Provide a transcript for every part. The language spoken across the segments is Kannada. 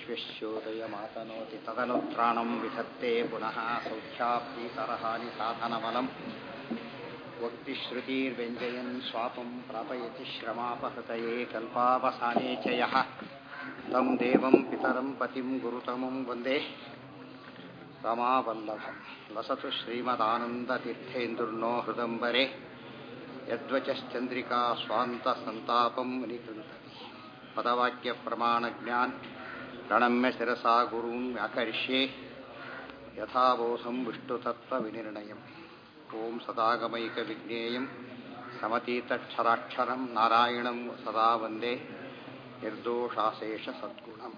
विश्वस्योदयमातनोति तदनुत्राणं विधत्ते पुनः सौख्याप्तीतरहानि साधनमलम् वक्तिश्रुतिर्व्यञ्जयन् स्वापं प्रापयति श्रमापहृतये कल्पावसाने च यः तं देवं पितरं पतिं गुरुतमं वन्दे रमावल्लभं लसतु श्रीमदानन्दतीर्थेन्दुर्नो हृदम्बरे यद्वचश्चन्द्रिका स्वान्तसन्तापं निकृन्तति पदवाक्यप्रमाणज्ञान् प्रणम्य शिरसा गुरून् व्याकरिष्ये यथाबोधं विष्णुतत्त्वविनिर्णयम् ॐ सदागमैकविज्ञेयं समतीतक्षराक्षरं नारायणं सदा वन्दे निर्दोषाशेषसद्गुणम्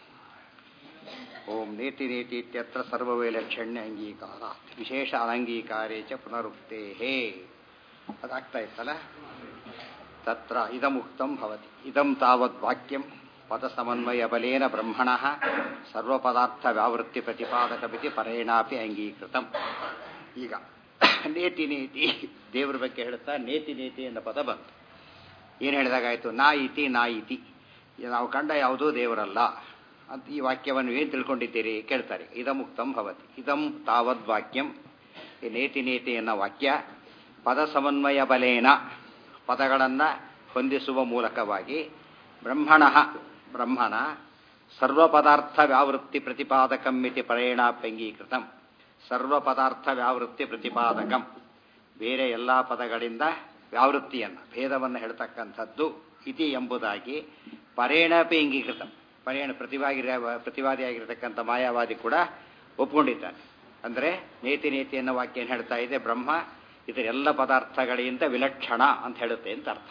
ಓಂ ನೇತಿ ನೇತಿ ಇತ್ಯತ್ರ ಸರ್ವವೈಲಕ್ಷಣ್ಯ ಅಂಗೀಕಾರ ವಿಶೇಷ ಅನಂಗೀಕಾರೇ ಚ ಪುನರುಕ್ತೇ ಅದಾಗ್ತಾ ಇತ್ತಲ್ಲ ತತ್ರ ಇದಮುಕ್ತಂ ಭವತಿ ಇದಂ ತಾವದ್ ವಾಕ್ಯಂ ಪದಸಮನ್ವಯ ಬಲೇನ ಬ್ರಹ್ಮಣ ಸರ್ವಪದಾರ್ಥ ವ್ಯಾವೃತ್ತಿ ಪ್ರತಿಪಾದಕಮಿತಿ ಪರೇಣಾಪಿ ಅಂಗೀಕೃತಂ ಈಗ ನೇತಿ ನೇತಿ ದೇವರ ಬಗ್ಗೆ ಹೇಳ್ತಾ ನೇತಿ ನೇತಿ ಎನ್ನ ಪದ ಬಂತು ಏನು ಹೇಳಿದಾಗಾಯ್ತು ನಾ ಇತಿ ನಾ ಇತಿ ನಾವು ಕಂಡ ಯಾವುದೂ ದೇವರಲ್ಲ ಅಂತ ಈ ವಾಕ್ಯವನ್ನು ಏನು ತಿಳ್ಕೊಂಡಿದ್ದೀರಿ ಕೇಳ್ತಾರೆ ಇದಮುಕ್ತಂ ಭವತಿ ಇದಂ ತಾವದ್ ವಾಕ್ಯಂ ಈ ನೇತಿ ನೇತಿ ಎನ್ನ ವಾಕ್ಯ ಪದ ಸಮನ್ವಯ ಬಲೇನ ಪದಗಳನ್ನು ಹೊಂದಿಸುವ ಮೂಲಕವಾಗಿ ಬ್ರಹ್ಮಣ ಬ್ರಹ್ಮಣ ಸರ್ವ ಪದಾರ್ಥ ವ್ಯಾವೃತ್ತಿ ಪ್ರತಿಪಾದಕಂ ಇತಿ ಪರೇಣಾಪ್ಯಂಗೀಕೃತಂ ಸರ್ವ ಪದಾರ್ಥ ವ್ಯಾವೃತ್ತಿ ಪ್ರತಿಪಾದಕಂ ಬೇರೆ ಎಲ್ಲ ಪದಗಳಿಂದ ವ್ಯಾವೃತ್ತಿಯನ್ನು ಭೇದವನ್ನು ಹೇಳ್ತಕ್ಕಂಥದ್ದು ಇತಿ ಎಂಬುದಾಗಿ ಪರೇಣಾಪಿ ಅಂಗೀಕೃತ ಪರೇಣ ಪ್ರತಿವಾಗಿ ಪ್ರತಿವಾದಿಯಾಗಿರ್ತಕ್ಕಂಥ ಮಾಯಾವಾದಿ ಕೂಡ ಒಪ್ಕೊಂಡಿದ್ದಾನೆ ಅಂದರೆ ನೇತಿ ನೇತಿ ಅನ್ನೋ ವಾಕ್ಯ ಏನು ಹೇಳ್ತಾ ಇದೆ ಬ್ರಹ್ಮ ಇದರ ಎಲ್ಲ ಪದಾರ್ಥಗಳಿಂದ ವಿಲಕ್ಷಣ ಅಂತ ಹೇಳುತ್ತೆ ಅಂತ ಅರ್ಥ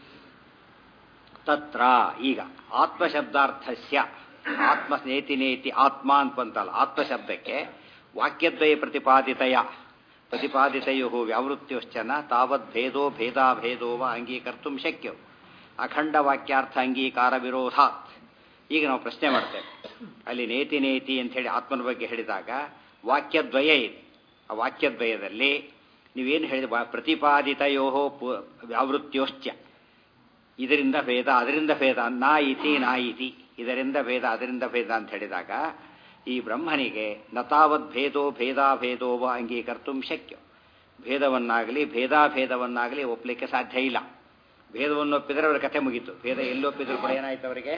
ತತ್ರ ಈಗ ಆತ್ಮಶಬ್ದಾರ್ಥಸ್ಯ ಆತ್ಮ ನೇತಿ ನೇತಿ ಆತ್ಮ ಅಂತ ಬಂತಲ್ಲ ಆತ್ಮಶಬ್ದಕ್ಕೆ ವಾಕ್ಯದ್ವಯ ಪ್ರತಿಪಾದಿತಯ ಪ್ರತಿಪಾದಿತಯೋ ವ್ಯಾವೃತ್ತಿಶ್ಚನ ತಾವದ್ ಭೇದೋ ಭೇದಾಭೇದೋ ವ ಅಂಗೀಕರ್ತು ಶಕ್ಯವು ಅಖಂಡ ವಾಕ್ಯಾರ್ಥ ಅಂಗೀಕಾರ ವಿರೋಧಾತ್ ಈಗ ನಾವು ಪ್ರಶ್ನೆ ಮಾಡ್ತೇವೆ ಅಲ್ಲಿ ನೇತಿ ನೇತಿ ಅಂತ ಹೇಳಿ ಆತ್ಮನ ಬಗ್ಗೆ ಹೇಳಿದಾಗ ವಾಕ್ಯದ್ವಯ ಇದೆ ಆ ವಾಕ್ಯದ್ವಯದಲ್ಲಿ ನೀವೇನು ಹೇಳಿದ ಪ್ರತಿಪಾದಿತಯೋ ವ್ಯಾವೃತ್ಯೋಶ್ಚ ಇದರಿಂದ ಭೇದ ಅದರಿಂದ ಭೇದ ನಾ ಇತಿ ನಾ ಇತಿ ಇದರಿಂದ ಭೇದ ಅದರಿಂದ ಭೇದ ಅಂತ ಹೇಳಿದಾಗ ಈ ಬ್ರಹ್ಮನಿಗೆ ನತಾವದ್ ಭೇದೋ ಭೇದಾಭೇದೋವ ಅಂಗೀಕರ್ತು ಶಕ್ಯ ಭೇದವನ್ನಾಗಲಿ ಭೇದಾಭೇದವನ್ನಾಗಲಿ ಒಪ್ಪಲಿಕ್ಕೆ ಸಾಧ್ಯ ಇಲ್ಲ ಭೇದವನ್ನು ಒಪ್ಪಿದರೆ ಅವರ ಕಥೆ ಮುಗೀತು ಭೇದ ಎಲ್ಲಿ ಒಪ್ಪಿದ್ರು ಕೂಡ ಏನಾಯ್ತು ಅವರಿಗೆ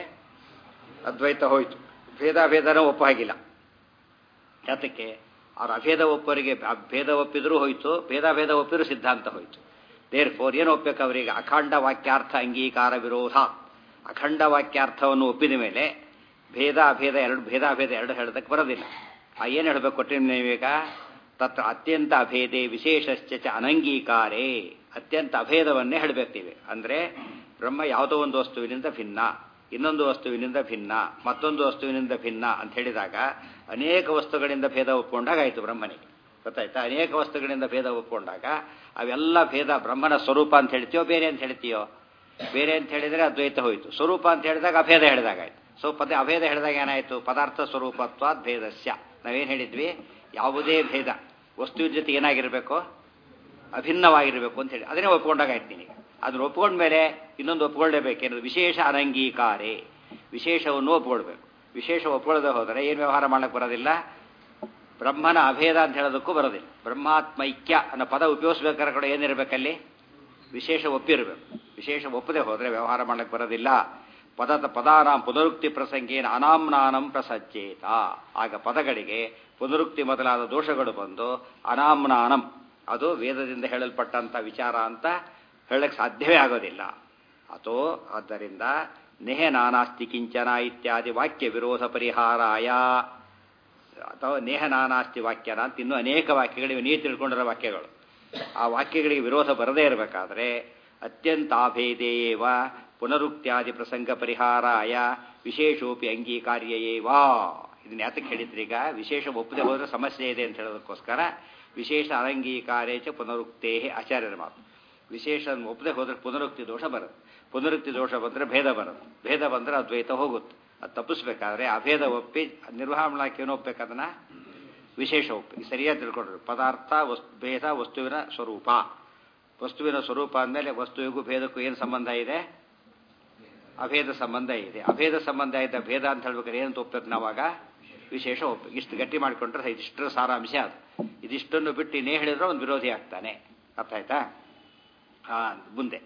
ಅದ್ವೈತ ಹೋಯ್ತು ಭೇದಾಭೇದನ ಒಪ್ಪ ಹಾಗಿಲ್ಲ ಯಾತಕ್ಕೆ ಅವ್ರ ಅಭೇದ ಒಪ್ಪರಿಗೆ ಭೇದ ಒಪ್ಪಿದ್ರೂ ಹೋಯ್ತು ಭೇದಾಭೇದ ಒಪ್ಪಿದ್ರು ಸಿದ್ಧಾಂತ ಹೋಯ್ತು ದೇರ್ ಫೋರ್ ಏನು ಒಪ್ಪಬೇಕು ಅವರಿಗೆ ಅಖಂಡ ವಾಕ್ಯಾರ್ಥ ಅಂಗೀಕಾರ ವಿರೋಧ ಅಖಂಡ ವಾಕ್ಯಾರ್ಥವನ್ನು ಒಪ್ಪಿದ ಮೇಲೆ ಭೇದ ಅಭೇದ ಎರಡು ಭೇದಾಭೇದ ಎರಡು ಹೇಳೋದಕ್ಕೆ ಬರೋದಿಲ್ಲ ಆ ಏನು ಹೇಳಬೇಕು ಕೊಟ್ಟಿನ ನೀವೀಗ ತತ್ರ ಅತ್ಯಂತ ಅಭೇದೆ ವಿಶೇಷಶ್ಚ ಅನಂಗೀಕಾರೇ ಅತ್ಯಂತ ಅಭೇದವನ್ನೇ ಹೇಳಬೇಕ್ತೀವಿ ಅಂದರೆ ಬ್ರಹ್ಮ ಯಾವುದೋ ಒಂದು ವಸ್ತುವಿನಿಂದ ಭಿನ್ನ ಇನ್ನೊಂದು ವಸ್ತುವಿನಿಂದ ಭಿನ್ನ ಮತ್ತೊಂದು ವಸ್ತುವಿನಿಂದ ಭಿನ್ನ ಅಂತ ಹೇಳಿದಾಗ ಅನೇಕ ವಸ್ತುಗಳಿಂದ ಭೇದ ಒಪ್ಕೊಂಡಾಗ ಆಯಿತು ಬ್ರಹ್ಮನಿಗೆ ಗೊತ್ತಾಯ್ತಾ ಅನೇಕ ವಸ್ತುಗಳಿಂದ ಭೇದ ಒಪ್ಕೊಂಡಾಗ ಅವೆಲ್ಲ ಭೇದ ಬ್ರಹ್ಮನ ಸ್ವರೂಪ ಅಂತ ಹೇಳ್ತೀಯೋ ಬೇರೆ ಅಂತ ಹೇಳ್ತೀಯೋ ಬೇರೆ ಅಂತ ಹೇಳಿದರೆ ಅದ್ವೈತ ಹೋಯಿತು ಸ್ವರೂಪ ಅಂತ ಹೇಳಿದಾಗ ಅಭೇದ ಹೇಳಿದಾಗ ಆಯ್ತು ಸೊ ಪದ ಅಭೇದ ಹೇಳಿದಾಗ ಏನಾಯಿತು ಪದಾರ್ಥ ಸ್ವರೂಪತ್ವಾದ್ ಭೇದಸ್ಯ ನಾವೇನು ಹೇಳಿದ್ವಿ ಯಾವುದೇ ಭೇದ ವಸ್ತುವಿನ ಜೊತೆ ಏನಾಗಿರಬೇಕು ಅಭಿನ್ನವಾಗಿರಬೇಕು ಅಂತ ಹೇಳಿ ಅದನ್ನೇ ಒಪ್ಕೊಂಡಾಗ ಆಯ್ತೀನಿ ಅದನ್ನ ಒಪ್ಕೊಂಡ ಮೇಲೆ ಇನ್ನೊಂದು ಒಪ್ಕೊಳ್ಳೇಬೇಕೇನದು ವಿಶೇಷ ಅನಂಗೀಕಾರೇ ವಿಶೇಷವನ್ನು ಒಪ್ಕೊಳ್ಬೇಕು ವಿಶೇಷ ಒಪ್ಕೊಳ್ಳದೆ ಹೋದರೆ ಏನು ವ್ಯವಹಾರ ಮಾಡಕ್ಕೆ ಬರೋದಿಲ್ಲ ಬ್ರಹ್ಮನ ಅಭೇದ ಅಂತ ಹೇಳೋದಕ್ಕೂ ಬರೋದಿಲ್ಲ ಬ್ರಹ್ಮಾತ್ಮೈಕ್ಯ ಅನ್ನೋ ಪದ ಉಪಯೋಗಿಸ್ಬೇಕಾದ್ರೆ ಕೂಡ ಏನಿರಬೇಕಲ್ಲಿ ವಿಶೇಷ ಒಪ್ಪಿರಬೇಕು ವಿಶೇಷ ಒಪ್ಪದೆ ಹೋದರೆ ವ್ಯವಹಾರ ಮಾಡಕ್ಕೆ ಬರೋದಿಲ್ಲ ಪದದ ಪದಾನಾಂ ಪುನರುಕ್ತಿ ಪ್ರಸಂಗೇನ ಅನಾಮ್ನಾನಂ ಪ್ರಸಜ್ಜೇತ ಆಗ ಪದಗಳಿಗೆ ಪುನರುಕ್ತಿ ಮೊದಲಾದ ದೋಷಗಳು ಬಂದು ಅನಾಮ್ನಾನಂ ಅದು ವೇದದಿಂದ ಹೇಳಲ್ಪಟ್ಟಂಥ ವಿಚಾರ ಅಂತ ಹೇಳಕ್ಕೆ ಸಾಧ್ಯವೇ ಆಗೋದಿಲ್ಲ ಅಥೋ ಆದ್ದರಿಂದ ನೆಹೆ ನಾನಾಸ್ತಿ ಕಿಂಚನ ಇತ್ಯಾದಿ ವಾಕ್ಯ ವಿರೋಧ ಪರಿಹಾರಾಯ ಅಥವಾ ನೇಹ ನಾನಾಸ್ತಿ ವಾಕ್ಯನ ಅಂತ ಇನ್ನೂ ಅನೇಕ ವಾಕ್ಯಗಳಿವೆ ನೀವು ತಿಳ್ಕೊಂಡಿರೋ ವಾಕ್ಯಗಳು ಆ ವಾಕ್ಯಗಳಿಗೆ ವಿರೋಧ ಬರದೇ ಇರಬೇಕಾದ್ರೆ ಅತ್ಯಂತಾಭೇದೇವ ಪುನರುಕ್ತ್ಯಾದಿ ಪ್ರಸಂಗ ಪರಿಹಾರಾಯ ವಿಶೇಷೋಪಿ ಅಂಗೀಕಾರ್ಯೇವಾ ಇದನ್ನ ಯಾತಕ್ಕೆ ಹೇಳಿದ್ರೀಗ ವಿಶೇಷ ಒಪ್ಪದೆ ಹೋದರೆ ಸಮಸ್ಯೆ ಇದೆ ಅಂತ ಹೇಳೋದಕ್ಕೋಸ್ಕರ ವಿಶೇಷ ಅನಂಗೀಕಾರೇ ಚ ಪುನರುಕ್ತೇ ಆಚಾರ್ಯರ ಮಾತು ವಿಶೇಷ ಒಪ್ಪದೆ ಹೋದ್ರೆ ಪುನರುಕ್ತಿ ದೋಷ ಬರುತ್ತೆ ಪುನರುಕ್ತಿ ದೋಷ ಬಂದರೆ ಭೇದ ಬರುತ್ತೆ ಭೇದ ಬಂದರೆ ಅದ್ವೈತ ಹೋಗುತ್ತೆ ಅದು ತಪ್ಪಿಸ್ಬೇಕಾದ್ರೆ ಅಭೇದ ಒಪ್ಪಿ ನಿರ್ವಹಣಾಕೇನು ಒಪ್ಪಬೇಕದನ್ನ ವಿಶೇಷ ಒಪ್ಪಿ ಸರಿಯಾಗಿ ತಿಳ್ಕೊಂಡ್ರು ಪದಾರ್ಥ ವಸ್ತು ಭೇದ ವಸ್ತುವಿನ ಸ್ವರೂಪ ವಸ್ತುವಿನ ಸ್ವರೂಪ ಅಂದಮೇಲೆ ವಸ್ತುವಿಗೂ ಭೇದಕ್ಕೂ ಏನು ಸಂಬಂಧ ಇದೆ ಅಭೇದ ಸಂಬಂಧ ಇದೆ ಅಭೇದ ಸಂಬಂಧ ಇದ್ದ ಭೇದ ಅಂತ ಹೇಳ್ಬೇಕಾದ್ರೆ ಏನಂತ ಒಪ್ಬೇಕು ನಾವಾಗ ವಿಶೇಷ ಒಪ್ಬೇಕು ಇಷ್ಟು ಗಟ್ಟಿ ಮಾಡಿಕೊಂಡ್ರೆ ಇದಿಷ್ಟರ ಸಾರಾಂಶ ಅದು ಇದಿಷ್ಟನ್ನು ಬಿಟ್ಟು ಇನ್ನೇ ಹೇಳಿದ್ರೆ ಒಂದು ವಿರೋಧಿ ಆಗ್ತಾನೆ ಅರ್ಥ ಆಯ್ತಾ ಹಾ ಮುಂದೆ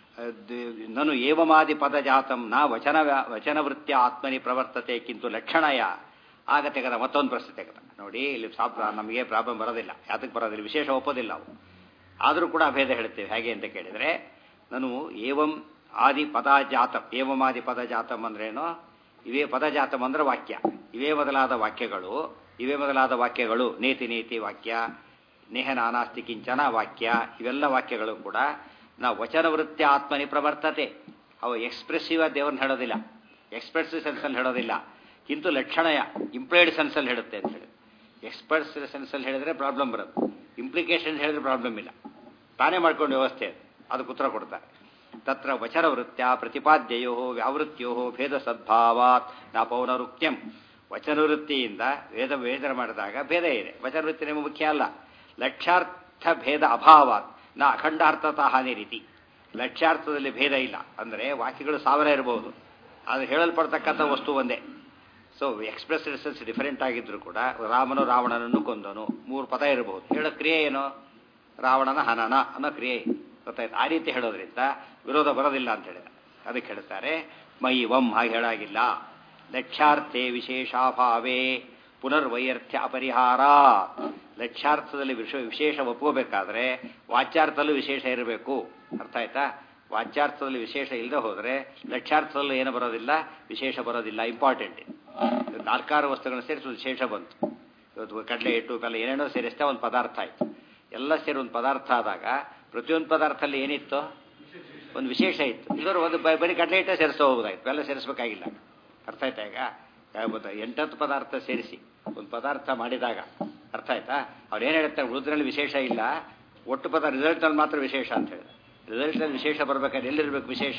ಅದ್- ನನು ಏವಮಾದಿ ಪದ ಜಾತಂ ನಾ ವಚನ ವಚನವೃತ್ಯ ಆತ್ಮನಿ ಪ್ರವರ್ತತೆ ಕಿಂತು ಲಕ್ಷಣಯ ಆಗ ತೆಗೆದ ಮತ್ತೊಂದು ಪ್ರಶ್ನೆ ತೆಗೆದ ನೋಡಿ ಇಲ್ಲಿ ಸಾಪ್ ನಮಗೆ ಪ್ರಾಬ್ಲಮ್ ಬರೋದಿಲ್ಲ ಯಾತಕ್ಕೆ ಬರೋದಿಲ್ಲ ವಿಶೇಷ ಒಪ್ಪೋದಿಲ್ಲ ಅವು ಆದರೂ ಕೂಡ ಅಭೇದ ಹೇಳ್ತೇವೆ ಹೇಗೆ ಅಂತ ಕೇಳಿದರೆ ನಾನು ಏವಂ ಆದಿ ಪದ ಜಾತಂ ಏವಮಾದಿ ಪದ ಜಾತಂ ಅಂದ್ರೇನು ಇವೇ ಪದ ಜಾತಂ ಅಂದ್ರೆ ವಾಕ್ಯ ಇವೇ ಮೊದಲಾದ ವಾಕ್ಯಗಳು ಇವೇ ಮೊದಲಾದ ವಾಕ್ಯಗಳು ನೇತಿ ನೇತಿ ವಾಕ್ಯ ನೇಹ ನಾನಾಸ್ತಿ ಕಿಂಚನ ವಾಕ್ಯ ಇವೆಲ್ಲ ವಾಕ್ಯಗಳು ಕೂಡ ನಾವು ವಚನ ವೃತ್ತಿ ಆತ್ಮನಿ ಪ್ರವರ್ತತೆ ಅವು ಎಕ್ಸ್ಪ್ರೆಸಿವ್ ಆಗಿ ದೇವ್ರನ್ನ ಹೇಳೋದಿಲ್ಲ ಎಕ್ಸ್ಪ್ರೆಸಿವ್ ಸೆನ್ಸಲ್ಲಿ ಹೇಳೋದಿಲ್ಲ ಕಿಂತು ಲಕ್ಷಣಯ ಇಂಪ್ಲೈಡ್ ಸೆನ್ಸಲ್ಲಿ ಹೇಳುತ್ತೆ ಅಂತ ಹೇಳಿ ಎಕ್ಸ್ಪರ್ಟ್ಸ್ ಸೆನ್ಸಲ್ಲಿ ಹೇಳಿದ್ರೆ ಪ್ರಾಬ್ಲಮ್ ಬರುತ್ತೆ ಇಂಪ್ಲಿಕೇಶನ್ ಹೇಳಿದ್ರೆ ಪ್ರಾಬ್ಲಮ್ ಇಲ್ಲ ತಾನೇ ಮಾಡ್ಕೊಂಡು ವ್ಯವಸ್ಥೆ ಅದು. ಅದಕ್ಕೆ ಉತ್ತರ ಕೊಡ್ತಾರೆ ತತ್ರ ವಚನ ವೃತ್ಯ ಪ್ರತಿಪಾದ್ಯಯೋ ವ್ಯಾವೃತ್ಯೋ ಭೇದ ಸದ್ಭಾವಾತ್ ನಾ ಪೌನರುಕ್ತ್ಯಂ ವಚನವೃತ್ತಿಯಿಂದ ವೇದ ವೇದನ ಮಾಡಿದಾಗ ಭೇದ ಇದೆ ವಚನವೃತ್ತಿ ನಿಮಗೆ ಮುಖ್ಯ ಅಲ್ಲ ಲಕ್ಷ್ಯಾರ್ಥ ಭೇದ ಅಭಾವಾತ್ ನಾ ಅಖಂಡಾರ್ಥತ ಹಾನಿ ರೀತಿ ಲಕ್ಷ್ಯಾರ್ಥದಲ್ಲಿ ಭೇದ ಇಲ್ಲ ಅಂದರೆ ವಾಕ್ಯಗಳು ಸಾವಿರ ಇರಬಹುದು ಆದರೆ ಹೇಳಲ್ಪಡ್ತಕ್ಕಂಥ ವಸ್ತು ಒಂದೇ ಸೊ ಎಕ್ಸ್ಪ್ರೆಸ್ ರೆಸನ್ಸ್ ಡಿಫರೆಂಟ್ ಆಗಿದ್ರು ಕೂಡ ರಾಮನು ರಾವಣನನ್ನು ಕೊಂದನು ಮೂರು ಪದ ಇರಬಹುದು ಹೇಳೋ ಕ್ರಿಯೆ ಏನು ರಾವಣನ ಹನನ ಅನ್ನೋ ಕ್ರಿಯೆ ಗೊತ್ತಾಯ್ತು ಆ ರೀತಿ ಹೇಳೋದ್ರಿಂದ ವಿರೋಧ ಬರೋದಿಲ್ಲ ಅಂತ ಹೇಳಿದ ಅದಕ್ಕೆ ಹೇಳ್ತಾರೆ ಮೈ ವಂ ಹಾಗೆ ಹೇಳಾಗಿಲ್ಲ ಲಕ್ಷ್ಯಾರ್ಥೆ ವಿಶೇಷಾಭಾವೇ ಪುನರ್ವೈರ್ಥ್ಯ ಅಪರಿಹಾರ ಲಕ್ಷ್ಯಾರ್ಥದಲ್ಲಿ ವಿಶ ವಿಶೇಷ ಒಪ್ಕೋಬೇಕಾದ್ರೆ ವಾಚ್ಯಾರ್ಥದಲ್ಲೂ ವಿಶೇಷ ಇರಬೇಕು ಅರ್ಥ ಆಯ್ತಾ ವಾಚ್ಯಾರ್ಥದಲ್ಲಿ ವಿಶೇಷ ಇಲ್ಲದೆ ಹೋದರೆ ಲಕ್ಷ್ಯಾರ್ಥದಲ್ಲೂ ಏನು ಬರೋದಿಲ್ಲ ವಿಶೇಷ ಬರೋದಿಲ್ಲ ಇಂಪಾರ್ಟೆಂಟ್ ನಾಲ್ಕಾರು ವಸ್ತುಗಳನ್ನ ಸೇರಿಸಿ ಒಂದು ವಿಶೇಷ ಬಂತು ಇವತ್ತು ಕಡಲೆ ಹಿಟ್ಟು ಬೆಲ್ಲ ಏನೇನೋ ಸೇರಿಸ್ತಾ ಒಂದು ಪದಾರ್ಥ ಆಯಿತು ಎಲ್ಲ ಸೇರಿ ಒಂದು ಪದಾರ್ಥ ಆದಾಗ ಪ್ರತಿಯೊಂದು ಪದಾರ್ಥದಲ್ಲಿ ಏನಿತ್ತು ಒಂದು ವಿಶೇಷ ಇತ್ತು ಇವರು ಒಂದು ಬ- ಬರೀ ಕಡಲೆ ಹಿಟ್ಟೆ ಸೇರಿಸ್ತಾ ಹೋಗೋದಾಯ್ತು ಬೆಲ್ಲ ಸೇರಿಸ್ಬೇಕಾಗಿಲ್ಲ ಅರ್ಥ ಆಯ್ತಾ ಈಗ ಯಾವ್ದು ಎಂಟತ್ತು ಪದಾರ್ಥ ಸೇರಿಸಿ ಒಂದು ಪದಾರ್ಥ ಮಾಡಿದಾಗ ಅರ್ಥ ಆಯ್ತಾ ಅವ್ರು ಏನು ಹೇಳ್ತಾರೆ ಉಳಿದ್ರಲ್ಲಿ ವಿಶೇಷ ಇಲ್ಲ ಒಟ್ಟು ಪದಾರ್ಥ ರಿಸಲ್ಟ್ನಲ್ಲಿ ಮಾತ್ರ ವಿಶೇಷ ಅಂತ ಹೇಳಿದ ರಿಸಲ್ಟ್ನಲ್ಲಿ ವಿಶೇಷ ಬರ್ಬೇಕಾದ್ರೆ ಎಲ್ಲಿರ್ಬೇಕು ವಿಶೇಷ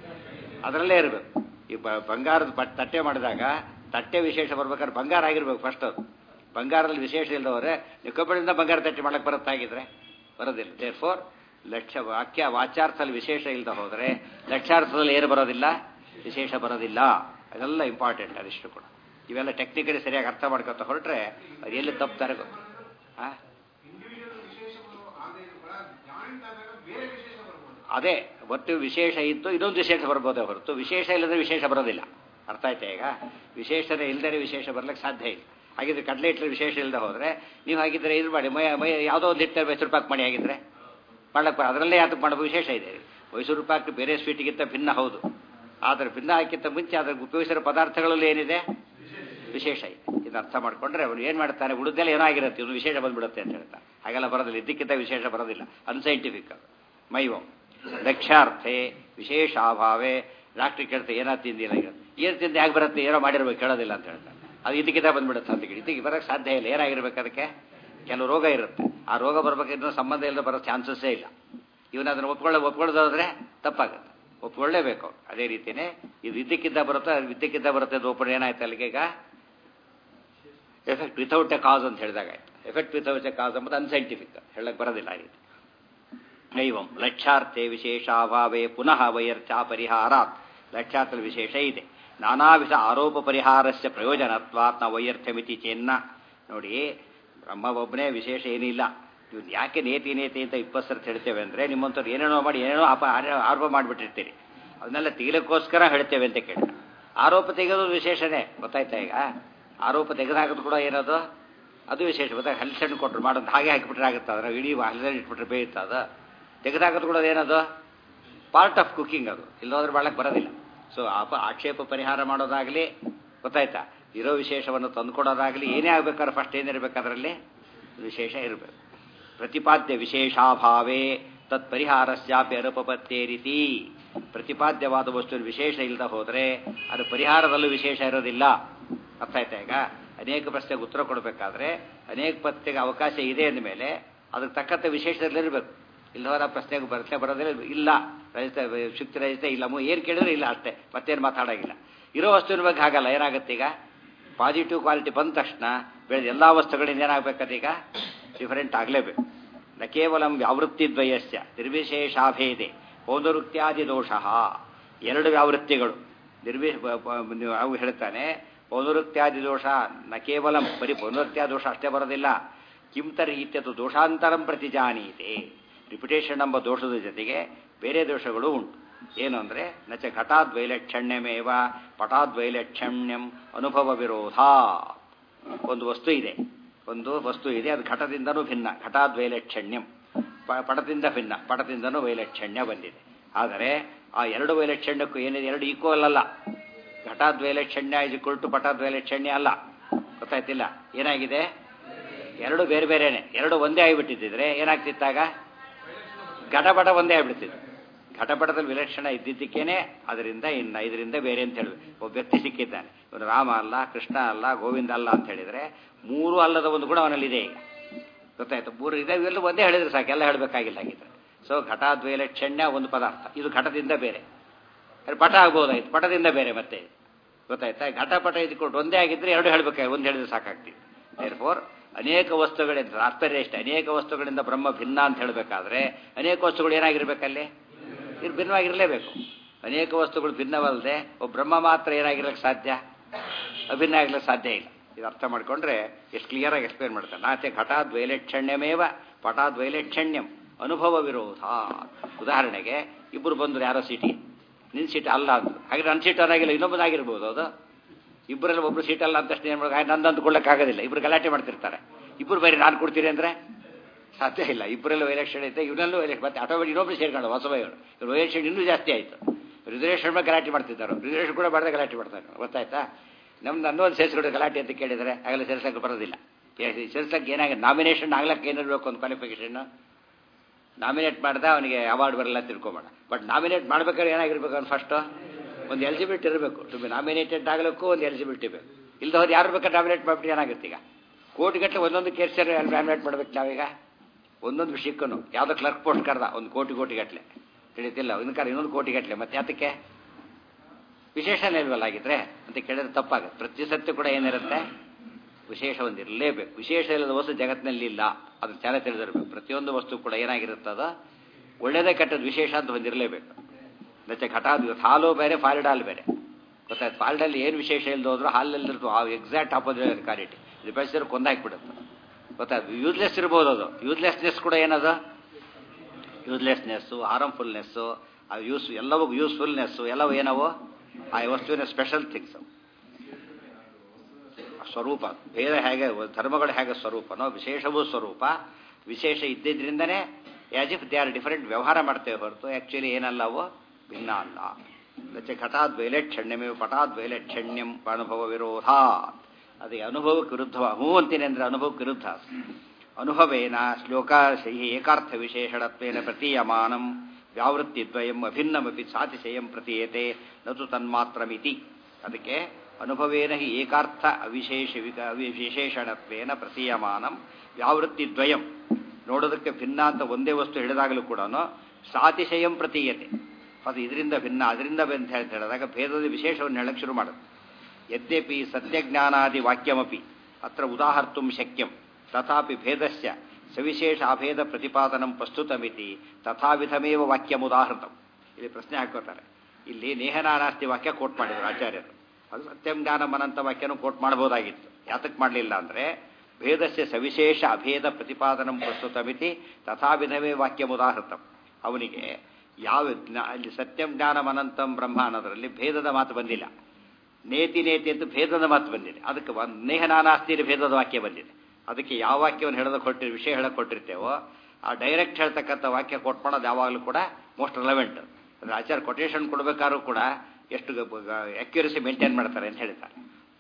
ಅದರಲ್ಲೇ ಇರಬೇಕು ಈ ಬ- ಬಂಗಾರದ ಪಟ್ ತಟ್ಟೆ ಮಾಡಿದಾಗ ತಟ್ಟೆ ವಿಶೇಷ ಬರ್ಬೇಕಾದ್ರೆ ಬಂಗಾರ ಆಗಿರ್ಬೇಕು ಫಸ್ಟ್ ಅದು ಬಂಗಾರದಲ್ಲಿ ವಿಶೇಷ ಇಲ್ಲದವರೆ ನೀವು ಕಬ್ಬಿಣದಿಂದ ಬಂಗಾರ ತಟ್ಟೆ ಮಾಡಕ್ಕೆ ಬರುತ್ತಾಗಿದ್ರೆ ಬರೋದಿಲ್ಲ ದೇರ್ ಫೋರ್ ಲಕ್ಷ್ಯ ವಾಕ್ಯ ವಾಚ್ಯಾರ್ಥದಲ್ಲಿ ವಿಶೇಷ ಇಲ್ಲದೆ ಹೋದರೆ ಲಕ್ಷ್ಯಾರ್ಥದಲ್ಲಿ ಏನು ಬರೋದಿಲ್ಲ ವಿಶೇಷ ಬರೋದಿಲ್ಲ ಅದೆಲ್ಲ ಇಂಪಾರ್ಟೆಂಟ್ ಅದಿಷ್ಟು ಕೂಡ ಇವೆಲ್ಲ ಟೆಕ್ನಿಕಲಿ ಸರಿಯಾಗಿ ಅರ್ಥ ಮಾಡ್ಕೊತ ಹೊರಟ್ರೆ ಅದು ಎಲ್ಲಿ ತಪ್ಪುತ್ತಾರೆ ಗೊತ್ತು ಹಾಂ ಅದೇ ಒಟ್ಟು ವಿಶೇಷ ಇತ್ತು ಇನ್ನೊಂದು ವಿಶೇಷ ಬರ್ಬೋದೇ ಹೊರತು ವಿಶೇಷ ಇಲ್ಲದ್ರೆ ವಿಶೇಷ ಬರೋದಿಲ್ಲ ಅರ್ಥ ಆಯ್ತಾ ಈಗ ವಿಶೇಷನೇ ಇಲ್ಲದೇ ವಿಶೇಷ ಬರ್ಲಿಕ್ಕೆ ಸಾಧ್ಯ ಇಲ್ಲ ಹಾಗಿದ್ರೆ ಕಡಲೆ ಹಿಟ್ಟಲ್ಲಿ ವಿಶೇಷ ಇಲ್ಲದೆ ಹೋದರೆ ನೀವು ಹಾಗಿದ್ರೆ ಇದು ಮಾಡಿ ಮೈ ಮೈ ಯಾವುದೋ ಒಂದು ಹಿಟ್ಟು ಮೈಸೂರು ಪಾಕ್ ಮಾಡಿ ಹಾಗಿದ್ರೆ ಮಾಡ್ಲಕ್ಕೆ ಬರ- ಅದರಲ್ಲೇ ಯಾತಕ್ಕೆ ಮಾಡೋ ವಿಶೇಷ ಇದೆ ಮೈಸೂರು ಪಾಕ್ ಬೇರೆ ಸ್ವೀಟಿಗಿಂತ ಭಿನ್ನ ಹೌದು ಆದರೆ ಭಿನ್ನ ಹಾಕಿಂತ ಮುಂಚೆ ಅದ್ರ ಉಪಯೋಗಿಸಿರೋ ಪದಾರ್ಥಗಳಲ್ಲಿ ಏನಿದೆ ವಿಶೇಷ ಇದೆ ಇದು ಅರ್ಥ ಮಾಡ್ಕೊಂಡ್ರೆ ಅವನು ಏನು ಮಾಡ್ತಾನೆ ಉಳಿದೆಲ್ಲ ಏನೋ ಆಗಿರುತ್ತೆ ಇದು ವಿಶೇಷ ಬಂದ್ಬಿಡುತ್ತೆ ಅಂತ ಹೇಳ್ತಾನೆ ಹಾಗೆಲ್ಲ ಬರೋದಿಲ್ಲ ಇದಕ್ಕಿಂತ ವಿಶೇಷ ಬರೋದಿಲ್ಲ ಅನ್ಸೈಂಟಿಫಿಕ್ ಅದು ಮೈವಂ ಲಕ್ಷ್ಯಾರ್ಥೆ ವಿಶೇಷಾಭಾವೇ ಡಾಕ್ಟ್ರ್ ಕೇಳ್ತೆ ಏನೋ ತಿಂದಿಲ್ಲ ಈಗ ಏನು ತಿಂದು ಹೇಗೆ ಬರುತ್ತೆ ಏನೋ ಮಾಡಿರ್ಬೇಕು ಕೇಳೋದಿಲ್ಲ ಅಂತ ಹೇಳ್ತಾನೆ ಅದು ಇದಕ್ಕಿಂತ ಬಂದ್ಬಿಡುತ್ತೆ ಅಂತ ಕೇಳಿ ಇದಕ್ಕೆ ಬರೋಕ್ಕೆ ಸಾಧ್ಯ ಇಲ್ಲ ಏನಾಗಿರ್ಬೇಕು ಅದಕ್ಕೆ ಕೆಲವು ರೋಗ ಇರುತ್ತೆ ಆ ರೋಗ ಬರ್ಬೇಕಿದ್ರೆ ಸಂಬಂಧ ಇಲ್ಲದೆ ಬರೋ ಚಾನ್ಸಸ್ಸೇ ಇಲ್ಲ ಇವನು ಅದನ್ನು ಒಪ್ಕೊಳ್ಳೋ ಒಪ್ಕೊಳ್ಳೋದಾದ್ರೆ ತಪ್ಪಾಗುತ್ತೆ ಒಪ್ಕೊಳ್ಳೇಬೇಕು ಅದೇ ರೀತಿಯೇ ಇದು ಇದ್ದಕ್ಕಿದ್ದ ಬರುತ್ತೆ ಅದು ಇದ್ದಕ್ಕಿದ್ದ ಬರುತ್ತೆ ಅದು ಒಪ್ಪಣೆ ಏನಾಯ್ತು ಅಲ್ಲಿಗೆ ಈಗ ಎಫೆಕ್ಟ್ ವಿತೌಟ್ ಎ ಕಾಸ್ ಅಂತ ಹೇಳಿದಾಗ ಆಯ್ತು ಎಫೆಕ್ಟ್ ವಿತೌಟ್ ಎ ಕಾಸ್ ಎಂಬುದು ಅನ್ಸೈಂಟಿಫಿಕ್ ಹೇಳಕ್ ಬರೋದಿಲ್ಲ ಆ ರೀತಿ ನೈವಂ ಲಕ್ಷ್ಯಾರ್ಥೆ ವಿಶೇಷಾಭಾವೇ ಪುನಃ ವೈಯರ್ಚ ಪರಿಹಾರಾತ್ ಲಕ್ಷ್ಯಾರ್ಥದ ವಿಶೇಷ ಇದೆ ನಾನಾ ವಿಧ ಆರೋಪ ಪರಿಹಾರಸ್ಯ ಪ್ರಯೋಜನತ್ವಾತ್ ನಾವು ವೈಯರ್ಥ್ಯಮಿತಿ ಚೆನ್ನ ನೋಡಿ ಬ್ರಹ್ಮ ಒಬ್ಬನೇ ವಿಶೇಷ ಏನಿಲ್ಲ ಇವ್ನು ಯಾಕೆ ನೇತಿ ನೇತಿ ಅಂತ ಇಪ್ಪತ್ತು ಸರ್ತಿ ಹೇಳ್ತೇವೆ ಅಂದರೆ ನಿಮ್ಮಂಥವ್ರು ಏನೇನೋ ಮಾಡಿ ಏನೇನೋ ಅಪ ಆರ- ಆರೋಪ ಮಾಡಿಬಿಟ್ಟಿರ್ತೀರಿ ಅದನ್ನೆಲ್ಲ ತೆಗಿಲಕ್ಕೋಸ್ಕರ ಹೇಳ್ತೇವೆ ಅಂತ ಕೇಳಿ ಆರೋಪ ತೆಗೆಯೋದು ವಿಶೇಷನೇ ಗೊತ್ತಾಯ್ತಾ ಈಗ ಆರೋಪ ತೆಗೆದಾಕೋದು ಕೂಡ ಏನದು ಅದು ವಿಶೇಷ ಗೊತ್ತಾಗ ಹಲ್ಸಣ್ಣು ಕೊಟ್ಟರು ಮಾಡೋದು ಹಾಗೆ ಹಾಕಿಬಿಟ್ರೆ ಆಗುತ್ತೆ ಅದರ ಇಡೀ ಹಲ್ಸಣ್ಣು ಇಟ್ಬಿಟ್ರೆ ಬೇಯುತ್ತೆ ಅದು ತೆಗೆದಾಕೋದು ಕೂಡ ಏನದು ಪಾರ್ಟ್ ಆಫ್ ಕುಕಿಂಗ್ ಅದು ಇಲ್ಲೋದ್ರೆ ಬಾಳಕ್ಕೆ ಬರೋದಿಲ್ಲ ಸೊ ಅಪ ಆಕ್ಷೇಪ ಪರಿಹಾರ ಮಾಡೋದಾಗಲಿ ಗೊತ್ತಾಯ್ತಾ ಇರೋ ವಿಶೇಷವನ್ನು ತಂದುಕೊಡೋದಾಗಲಿ ಏನೇ ಆಗ್ಬೇಕಾದ್ರೆ ಫಸ್ಟ್ ಏನಿರಬೇಕು ಅದರಲ್ಲಿ ವಿಶೇಷ ಇರಬೇಕು ಪ್ರತಿಪಾದ್ಯ ವಿಶೇಷಾಭಾವೇ ತತ್ ಪರಿಹಾರಸ್ಯಾಪಿ ಅನುಪಪತ್ತೇ ರೀತಿ ಪ್ರತಿಪಾದ್ಯವಾದ ವಸ್ತುವಿನ ವಿಶೇಷ ಇಲ್ಲದೆ ಹೋದರೆ ಅದು ಪರಿಹಾರದಲ್ಲೂ ವಿಶೇಷ ಇರೋದಿಲ್ಲ ಅರ್ಥ ಆಯ್ತಾ ಈಗ ಅನೇಕ ಪ್ರಶ್ನೆಗೆ ಉತ್ತರ ಕೊಡಬೇಕಾದ್ರೆ ಅನೇಕ ಪ್ರಶ್ನೆಗೆ ಅವಕಾಶ ಇದೆ ಅಂದಮೇಲೆ ಅದಕ್ಕೆ ತಕ್ಕಂಥ ವಿಶೇಷದಲ್ಲಿರಬೇಕು ಇಲ್ಲವರ ಪ್ರಶ್ನೆಗೆ ಬರತ್ತೆ ಬರೋದಿಲ್ಲ ಇಲ್ಲ ರಜಿತ ಶುಕ್ತಿ ರಜಿತ ಇಲ್ಲ ಮು ಏನು ಕೇಳಿದ್ರೆ ಇಲ್ಲ ಅಷ್ಟೇ ಮತ್ತೇನು ಮಾತಾಡೋಂಗಿಲ್ಲ ಇರೋ ವಸ್ತುವಿನ ಬಗ್ಗೆ ಹಾಗಲ್ಲ ಏನಾಗುತ್ತೆ ಈಗ ಪಾಸಿಟಿವ್ ಕ್ವಾಲಿಟಿ ಬಂದ ತಕ್ಷಣ ಬೆಳೆದ ಎಲ್ಲ ವಸ್ತುಗಳಿಂದ ಏನಾಗಬೇಕದೀಗ ಡಿಫರೆಂಟ್ ಆಗಲೇಬೇಕು ನ ಕೇವಲ ವ್ಯಾವೃತ್ತಿ ದ್ವಯಸ್ಯ ನಿರ್ವಿಶೇಷಾಭೇದೆ ಪೌನರುಕ್ತ್ಯಾದಿ ದೋಷ ಎರಡು ವ್ಯಾವೃತ್ತಿಗಳು ನಿರ್ವಿ ಪ- ಪ- ನೀವು ಅವು ಹೇಳ್ತಾನೆ ಪೌನರುಕ್ತ್ಯಾದಿ ದೋಷ ನ ಕೇವಲ ಬರೀ ಪೌನರುಕ್ತ್ಯಾದಿ ದೋಷ ಅಷ್ಟೇ ಬರೋದಿಲ್ಲ ಕಿಂತರ್ ಇತ್ಯತು ದೋಷಾಂತರಂ ಪ್ರತಿಜಾನೀತೆ ರಿಪಿಟೇಷನ್ ಎಂಬ ದೋಷದ ಜೊತೆಗೆ ಬೇರೆ ದೋಷಗಳು ಉಂಟು ಏನು ಅಂದರೆ ನಚ ಘಟಾದ್ವೈಲಕ್ಷಣ್ಯಮೇವ ಪಟಾದ್ವೈಲಕ್ಷಣ್ಯಂ ಅನುಭವ ವಿರೋಧ ಒಂದು ವಸ್ತು ಇದೆ ಒಂದು ವಸ್ತು ಇದೆ ಅದು ಘಟದಿಂದನೂ ಭಿನ್ನ ಘಟಾದ್ವೈಲಕ್ಷಣ್ಯಂ ಪ- ಪಟದಿಂದ ಭಿನ್ನ ಪಟದಿಂದನೂ ವೈಲಕ್ಷಣ್ಯ ಬಂದಿದೆ ಆದರೆ ಆ ಎರಡು ವೈಲಕ್ಷಣ್ಯಕ್ಕೂ ಏನಿದೆ ಎರಡು ಈಕ್ವಲ್ ಅಲ್ಲ ಘಟಾದ್ವೈಲಕ್ಷಣ್ಯ ಇಸ್ ಇಕ್ವಲ್ ಟು ಪಟಾದ್ವೈಲಕ್ಷಣ್ಯ ಅಲ್ಲ ಗೊತ್ತಾಯ್ತಿಲ್ಲ ಏನಾಗಿದೆ ಎರಡು ಬೇರೆ ಬೇರೆನೆ ಎರಡು ಒಂದೇ ಆಗಿಬಿಟ್ಟಿದ್ದಿದ್ರೆ ಏನಾಗ್ತಿತ್ತಾಗ ಘಟಪಟ ಒಂದೇ ಆಗ್ಬಿಡ್ತಿತ್ತು ಘಟಪಟದಲ್ಲಿ ವಿಲಕ್ಷಣ ಇದ್ದಿದ್ದಕ್ಕೇನೆ ಅದರಿಂದ ಇನ್ನು ಇದರಿಂದ ಬೇರೆ ಅಂತ ಹೇಳಿ ಒಬ್ಬ ವ್ಯಕ್ತಿ ಸಿಕ್ಕಿದ್ದಾನೆ ಇವನು ರಾಮ ಅಲ್ಲ ಕೃಷ್ಣ ಅಲ್ಲ ಗೋವಿಂದ ಅಲ್ಲ ಅಂತ ಹೇಳಿದ್ರೆ ಮೂರು ಅಲ್ಲದ ಒಂದು ಗುಣ ಅವನಲ್ಲಿದೆ ಈಗ ಗೊತ್ತಾಯ್ತು ಮೂರು ಇದೆ ಇವೆಲ್ಲ ಒಂದೇ ಹೇಳಿದ್ರೆ ಸಾಕು ಎಲ್ಲ ಹೇಳಬೇಕಾಗಿಲ್ಲ ಹಾಗಿದ್ರೆ ಸೊ ಘಟಾದ್ವೈಲಕ್ಷಣ್ಯ ಒಂದು ಪದಾರ್ಥ ಇದು ಘಟದಿಂದ ಬೇರೆ ಅದು ಪಟ ಆಗ್ಬೋದಾಯ್ತು ಪಟದಿಂದ ಬೇರೆ ಮತ್ತೆ ಗೊತ್ತಾಯ್ತಾ ಘಟಪಟ ಇದ್ಕೊಂಡು ಒಂದೇ ಆಗಿದ್ರೆ ಎರಡು ಹೇಳಬೇಕಾಗಿ ಒಂದು ಹೇಳಿದ್ರೆ ಸಾಕಾಗ್ತಿದೆ ದೇರ್ಫೋರ್ ಅನೇಕ ವಸ್ತುಗಳಿಂದ ತಾತ್ಪರ್ಯ ಇಷ್ಟ ಅನೇಕ ವಸ್ತುಗಳಿಂದ ಬ್ರಹ್ಮ ಭಿನ್ನ ಅಂತ ಹೇಳಬೇಕಾದ್ರೆ ಅನೇಕ ವಸ್ತುಗಳು ಏನಾಗಿರ್ಬೇಕಲ್ಲಿ ಇದು ಭಿನ್ನವಾಗಿರಲೇಬೇಕು ಅನೇಕ ವಸ್ತುಗಳು ಭಿನ್ನವಲ್ಲದೆ ಒಬ್ಬ ಬ್ರಹ್ಮ ಮಾತ್ರ ಏನಾಗಿರ್ಲಿಕ್ಕೆ ಸಾಧ್ಯ ಅಭಿನ್ನ ಆಗ್ಲಿಕ್ಕೆ ಸಾಧ್ಯ ಇಲ್ಲ ಇದು ಅರ್ಥ ಮಾಡ್ಕೊಂಡ್ರೆ ಎಷ್ಟು ಕ್ಲಿಯರ್ ಆಗಿ ಎಕ್ಸ್ಪ್ಲೇನ್ ಮಾಡ್ತಾರೆ ನಾಚೆ ಘಟಾದ್ವೈಲಕ್ಷಣ್ಯಮೇವ ಪಟಾದ್ವೈಲಕ್ಷಣ್ಯಂ ಅನುಭವ ವಿರೋಧ ಉದಾಹರಣೆಗೆ ಇಬ್ಬರು ಬಂದರು ಯಾರೋ ಸೀಟಿ ನಿನ್ನ ಸೀಟ್ ಅಲ್ಲ ಅಂತ ಹಾಗೆ ನನ್ನ ಸೀಟ್ ಅನ್ನಾಗಿಲ್ಲ ಇನ್ನೊಬ್ಬನಾಗಿರ್ಬೋದು ಅದು ಇಬ್ಬರಲ್ಲಿ ಒಬ್ರು ಸೀಟ್ ಅಲ್ಲ ಅಂತ ಏನು ಮಾಡೋದು ನಂದಂತ ಕೊಡೋಕ್ಕಾಗೋದಿಲ್ಲ ಇಬ್ರು ಗಲಾಟೆ ಮಾಡ್ತಿರ್ತಾರೆ ಇಬ್ಬರು ಬೇರೆ ನಾನು ಕೊಡ್ತೀನಿ ಅಂದರೆ ಸಾಧ್ಯ ಇಲ್ಲ ಇಬ್ಬರಲ್ಲೂ ಎಲೆಕ್ಷನ್ ಐತೆ ಇವನಲ್ಲೂ ಎಲೆಕ್ಷನ್ ಮತ್ತೆ ಆಟೋಮೆಟಿಕ್ ಇನ್ನೊಬ್ರು ಸೇರ್ಕೊಂಡು ಹೊಸಬೈಗಳು ಇವ್ರು ಎಲೆಕ್ಷನ್ ಇನ್ನೂ ಜಾಸ್ತಿ ಆಯಿತು ರಿಸರ್ವೇಷನ್ ಮೇಲೆ ಗಲಾಟೆ ಮಾಡ್ತಿದ್ದಾರೆ ರಿಸರ್ವೇಷನ್ ಕೂಡ ಮಾಡದೆ ಗಲಾಟೆ ಮಾಡ್ತಾರೆ ಗೊತ್ತಾಯ್ತಾ ನಮ್ದು ಅನ್ನೊಂದು ಸೇರಿಸ್ಕೊಂಡು ಗಲಾಟೆ ಅಂತ ಕೇಳಿದರೆ ಆಗಲೇ ಸೇರ್ಸಕ್ಕೆ ಬರೋದಿಲ್ಲ ಸೇರ್ಸಕ್ಕೆ ಏನಾಗಿದೆ ನಾಮಿನೇಷನ್ ಆಗ್ಲಕ್ಕೆ ಏನಿರಬೇಕು ಒಂದು ಕ್ವಾಲಿಫಿಕೇಷನ್ ನಾಮಿನೇಟ್ ಮಾಡ್ದ ಅವನಿಗೆ ಅವಾರ್ಡ್ ಬರಲ್ಲ ಅಂತ ತಿಳ್ಕೊಬೇಡ ಬಟ್ ನಾಮಿನೇಟ್ ಮಾಡ್ಬೇಕಾದ್ರೆ ಏನಾಗಿರ್ಬೇಕು ಅವ್ನು ಫಸ್ಟು ಒಂದು ಎಲಿಜಿಬಿಲಿಟಿ ಇರಬೇಕು ಟು ಬಿ ನಾಮಿನೇಟೆಡ್ ಆಗಲಿಕ್ಕೂ ಒಂದು ಎಲಿಜಿಬಿಲಿಟಿ ಬೇಕು ಇಲ್ಲದ ಹೋದ್ ಯಾರು ಬೇಕಾದ್ರೆ ನಾಮಿನೇಟ್ ಮಾಡ್ಬಿಟ್ಟು ಏನಾಗುತ್ತೆ ಈಗ ಕೋಟಿಗಟ್ಟಲೆ ಒಂದೊಂದು ಕೇರ್ಸರ್ ನಾಮಿನೇಟ್ ಮಾಡ್ಬೇಕು ನಾವೀಗ ಒಂದೊಂದು ವಿಷಯಕ್ಕೂ ಯಾವುದೋ ಕ್ಲರ್ಕ್ ಪೋಸ್ಟ್ ಕರ್ದ ಒಂದು ಕೋಟಿ ಕೋಟಿ ಗಟ್ಟಲೆ ತಿಳಿತಿಲ್ಲ ಇನ್ನು ಕರ್ ಇನ್ನೊಂದು ಕೋಟಿ ಗಟ್ಟಲೆ ಮತ್ತೆ ಅದಕ್ಕೆ ವಿಶೇಷಣ ಇಲ್ವಲ್ಲ ಆಗಿದ್ರೆ ಅಂತ ಕೇಳಿದ್ರೆ ತಪ್ಪಾಗುತ್ತೆ ಪ್ರತಿ ಸತ್ಯ ಕೂಡ ಏನಿರುತ್ತೆ ವಿಶೇಷ ಒಂದು ಇರಲೇಬೇಕು ವಿಶೇಷ ಇಲ್ಲದ ವಸ್ತು ಜಗತ್ತಿನಲ್ಲಿ ಇಲ್ಲ ಅದು ಚೆನ್ನಾಗಿ ತಿಳಿದಿರಬೇಕು ಪ್ರತಿಯೊಂದು ವಸ್ತು ಕೂಡ ಏನಾಗಿರುತ್ತದ ಒಳ್ಳೆಯದೇ ಕೆಟ್ಟದ್ದು ವಿಶೇಷ ಅಂತ ಒಂದಿರಲೇಬೇಕು ಮತ್ತೆ ಘಟಾದ ಹಾಲು ಬೇರೆ ಫಾಲಿಡ್ ಹಾಲು ಬೇರೆ ಗೊತ್ತಾಯ್ತು ಫಾಲ್ಡಲ್ಲಿ ಏನು ವಿಶೇಷ ಇಲ್ಲದೆ ಹೋದ್ರು ಹಾಲಲ್ಲಿ ಇರ್ತದೆ ಆ ಎಕ್ಸಾಕ್ಟ್ ಆಪೋಸಿಟ್ ಕ್ವಾಲಿಟಿ ಇದು ಬೆಳೆಸಿದ್ರೆ ಕೊಂದಾಕ್ಬಿಡುತ್ತೆ ಗೊತ್ತಾಯ್ತು ಯೂಸ್ಲೆಸ್ ಇರ್ಬೋದು ಅದು ಯೂಸ್ಲೆಸ್ನೆಸ್ ಕೂಡ ಏನದು ಯೂಸ್ಲೆಸ್ನೆಸ್ಸು ಹಾರ್ಮ್ಫುಲ್ನೆಸ್ಸು ಆ ಯೂಸ್ ಎಲ್ಲವೂ ಯೂಸ್ಫುಲ್ನೆಸ್ಸು ಎಲ್ಲವೂ ಏನವು ಆ ವಸ್ತುವಿನ ಸ್ಪೆಷಲ್ ಥಿಂಗ್ಸ್ ಸ್ವರೂಪ ಭೇದ ಹೇಗೆ ಧರ್ಮಗಳು ಹೇಗೆ ಸ್ವರೂಪನೋ ವಿಶೇಷವೂ ಸ್ವರೂಪ ವಿಶೇಷ ಇದ್ದಿದ್ರಿಂದನೇ as if they are different ವ್ಯವಹಾರ ಮಾಡ್ತೇವೆ ಹೊರತು ಆ್ಯಕ್ಚುಲಿ ಏನಲ್ಲವೋ ಭಿನ್ನ ಅಲ್ಲ ಮತ್ತೆ ಘಟಾದ್ವೈಲಕ್ಷಣ್ಯಮೇ ಪಟಾದ್ವೈಲಕ್ಷಣ್ಯಂ ಅನುಭವ ವಿರೋಧ ಅದೇ ಅನುಭವಕ್ಕೆ ವಿರುದ್ಧ ಹೂ ಅಂತೀನಿ ಅಂದರೆ ಅನುಭವಕ್ಕೆ ವಿರುದ್ಧ ಅನುಭವೇನ ಶ್ಲೋಕ ಏಕಾರ್ಥ ವಿಶೇಷಣತ್ವೇನ ಪ್ರತೀಯಮಾನಂ ವ್ಯಾವೃತ್ತಿದ್ವಯಂ ಅಭಿನ್ನಮಪಿ ಸಾತಿಶಯಂ ಪ್ರತೀಯತೆ ನತು ತನ್ಮಾತ್ರಮಿತಿ ಅದಕ್ಕೆ ಅನುಭವೇನ ಹಿ ಏಕಾರ್ಥ ಅವಿಶೇಷ ವಿಶೇಷಣತ್ವೇನ ಪ್ರತೀಯಮಾನಂ ವ್ಯಾವೃತ್ತಿದ್ವಯಂ ನೋಡೋದಕ್ಕೆ ಭಿನ್ನ ಅಂತ ಒಂದೇ ವಸ್ತು ಹಿಡಿದಾಗಲೂ ಕೂಡ ಸಾತಿಶಯಂ ಪ್ರತೀಯತೆ ಅದು ಇದರಿಂದ ಭಿನ್ನ ಅದರಿಂದ ಅಂತ ಹೇಳ್ತಾ ಹೇಳಿದಾಗ ಭೇದದ ವಿಶೇಷವನ್ನು ಹೇಳಕ್ಕೆ ಶುರು ಮಾಡುತ್ತೆ ಯದ್ಯಪಿ ಸತ್ಯಜ್ಞಾನಾದಿ ವಾಕ್ಯಮಪಿ ಅತ್ರ ಉದಾಹರ್ತು ಶಕ್ಯಂ ತಥಾಪಿ ಭೇದಸ್ಯ ಸವಿಶೇಷ ಅಭೇದ ಪ್ರತಿಪಾದನಂ ಪ್ರಸ್ತುತಮಿತಿ ತಥಾವಿಧಮೇವ ವಾಕ್ಯಮುದಾಹೃತಂ ಇಲ್ಲಿ ಪ್ರಶ್ನೆ ಹಾಕೋತಾರೆ ಇಲ್ಲಿ ನೇಹನಾನಾಸ್ತಿ ವಾಕ್ಯ ಕೋಟ್ ಮಾಡಿದರು ಆಚಾರ್ಯರು ಅದು ಸತ್ಯಂ ಜ್ಞಾನಂ ಅನಂತ ವಾಕ್ಯನೂ ಕೋಟ್ ಮಾಡಬಹುದಾಗಿತ್ತು ಯಾತಕ್ಕೆ ಮಾಡಲಿಲ್ಲ ಅಂದರೆ ಭೇದಸ್ಯ ಸವಿಶೇಷ ಅಭೇದ ಪ್ರತಿಪಾದನಂ ಪ್ರಸ್ತುತಮಿತಿ ತಥಾವಿಧವೇ ವಾಕ್ಯಮುದಾಹೃತಂ ಅವನಿಗೆ ಯಾವ ಜ್ಞಾ ಅಲ್ಲಿ ಸತ್ಯಂ ಜ್ಞಾನಂ ಅನಂತಂ ಬ್ರಹ್ಮ ಅನ್ನೋದರಲ್ಲಿ ಭೇದದ ಮಾತು ಬಂದಿಲ್ಲ ನೇತಿ ನೇತಿ ಅಂತ ಭೇದದ ಮಾತು ಬಂದಿದೆ ಅದಕ್ಕೆ ಒಂದು ನೇಹನಾನಾಸ್ತಿಯಲ್ಲಿ ಭೇದದ ವಾಕ್ಯ ಬಂದಿದೆ ಅದಕ್ಕೆ ಯಾವ ವಾಕ್ಯವನ್ನು ಹೇಳೋದಕ್ಕೆ ಕೊಟ್ಟಿರ್ ವಿಷಯ ಹೇಳಕ್ಕೆ ಕೊಟ್ಟಿರ್ತೇವೋ ಆ ಡೈರೆಕ್ಟ್ ಹೇಳ್ತಕ್ಕಂಥ ವಾಕ್ಯ ಕೊಟ್ ಮಾಡೋದು ಯಾವಾಗಲೂ ಕೂಡ ಮೋಸ್ಟ್ ರಿಲೆವೆಂಟ್ ಅಂದರೆ ಆಚಾರ ಕೊಟೇಶನ್ ಕೊಡಬೇಕಾದ್ರೂ ಕೂಡ ಎಷ್ಟು ಅಕ್ಯುರಸಿ ಮೇಂಟೈನ್ ಮಾಡ್ತಾರೆ ಅಂತ ಹೇಳ್ತಾರೆ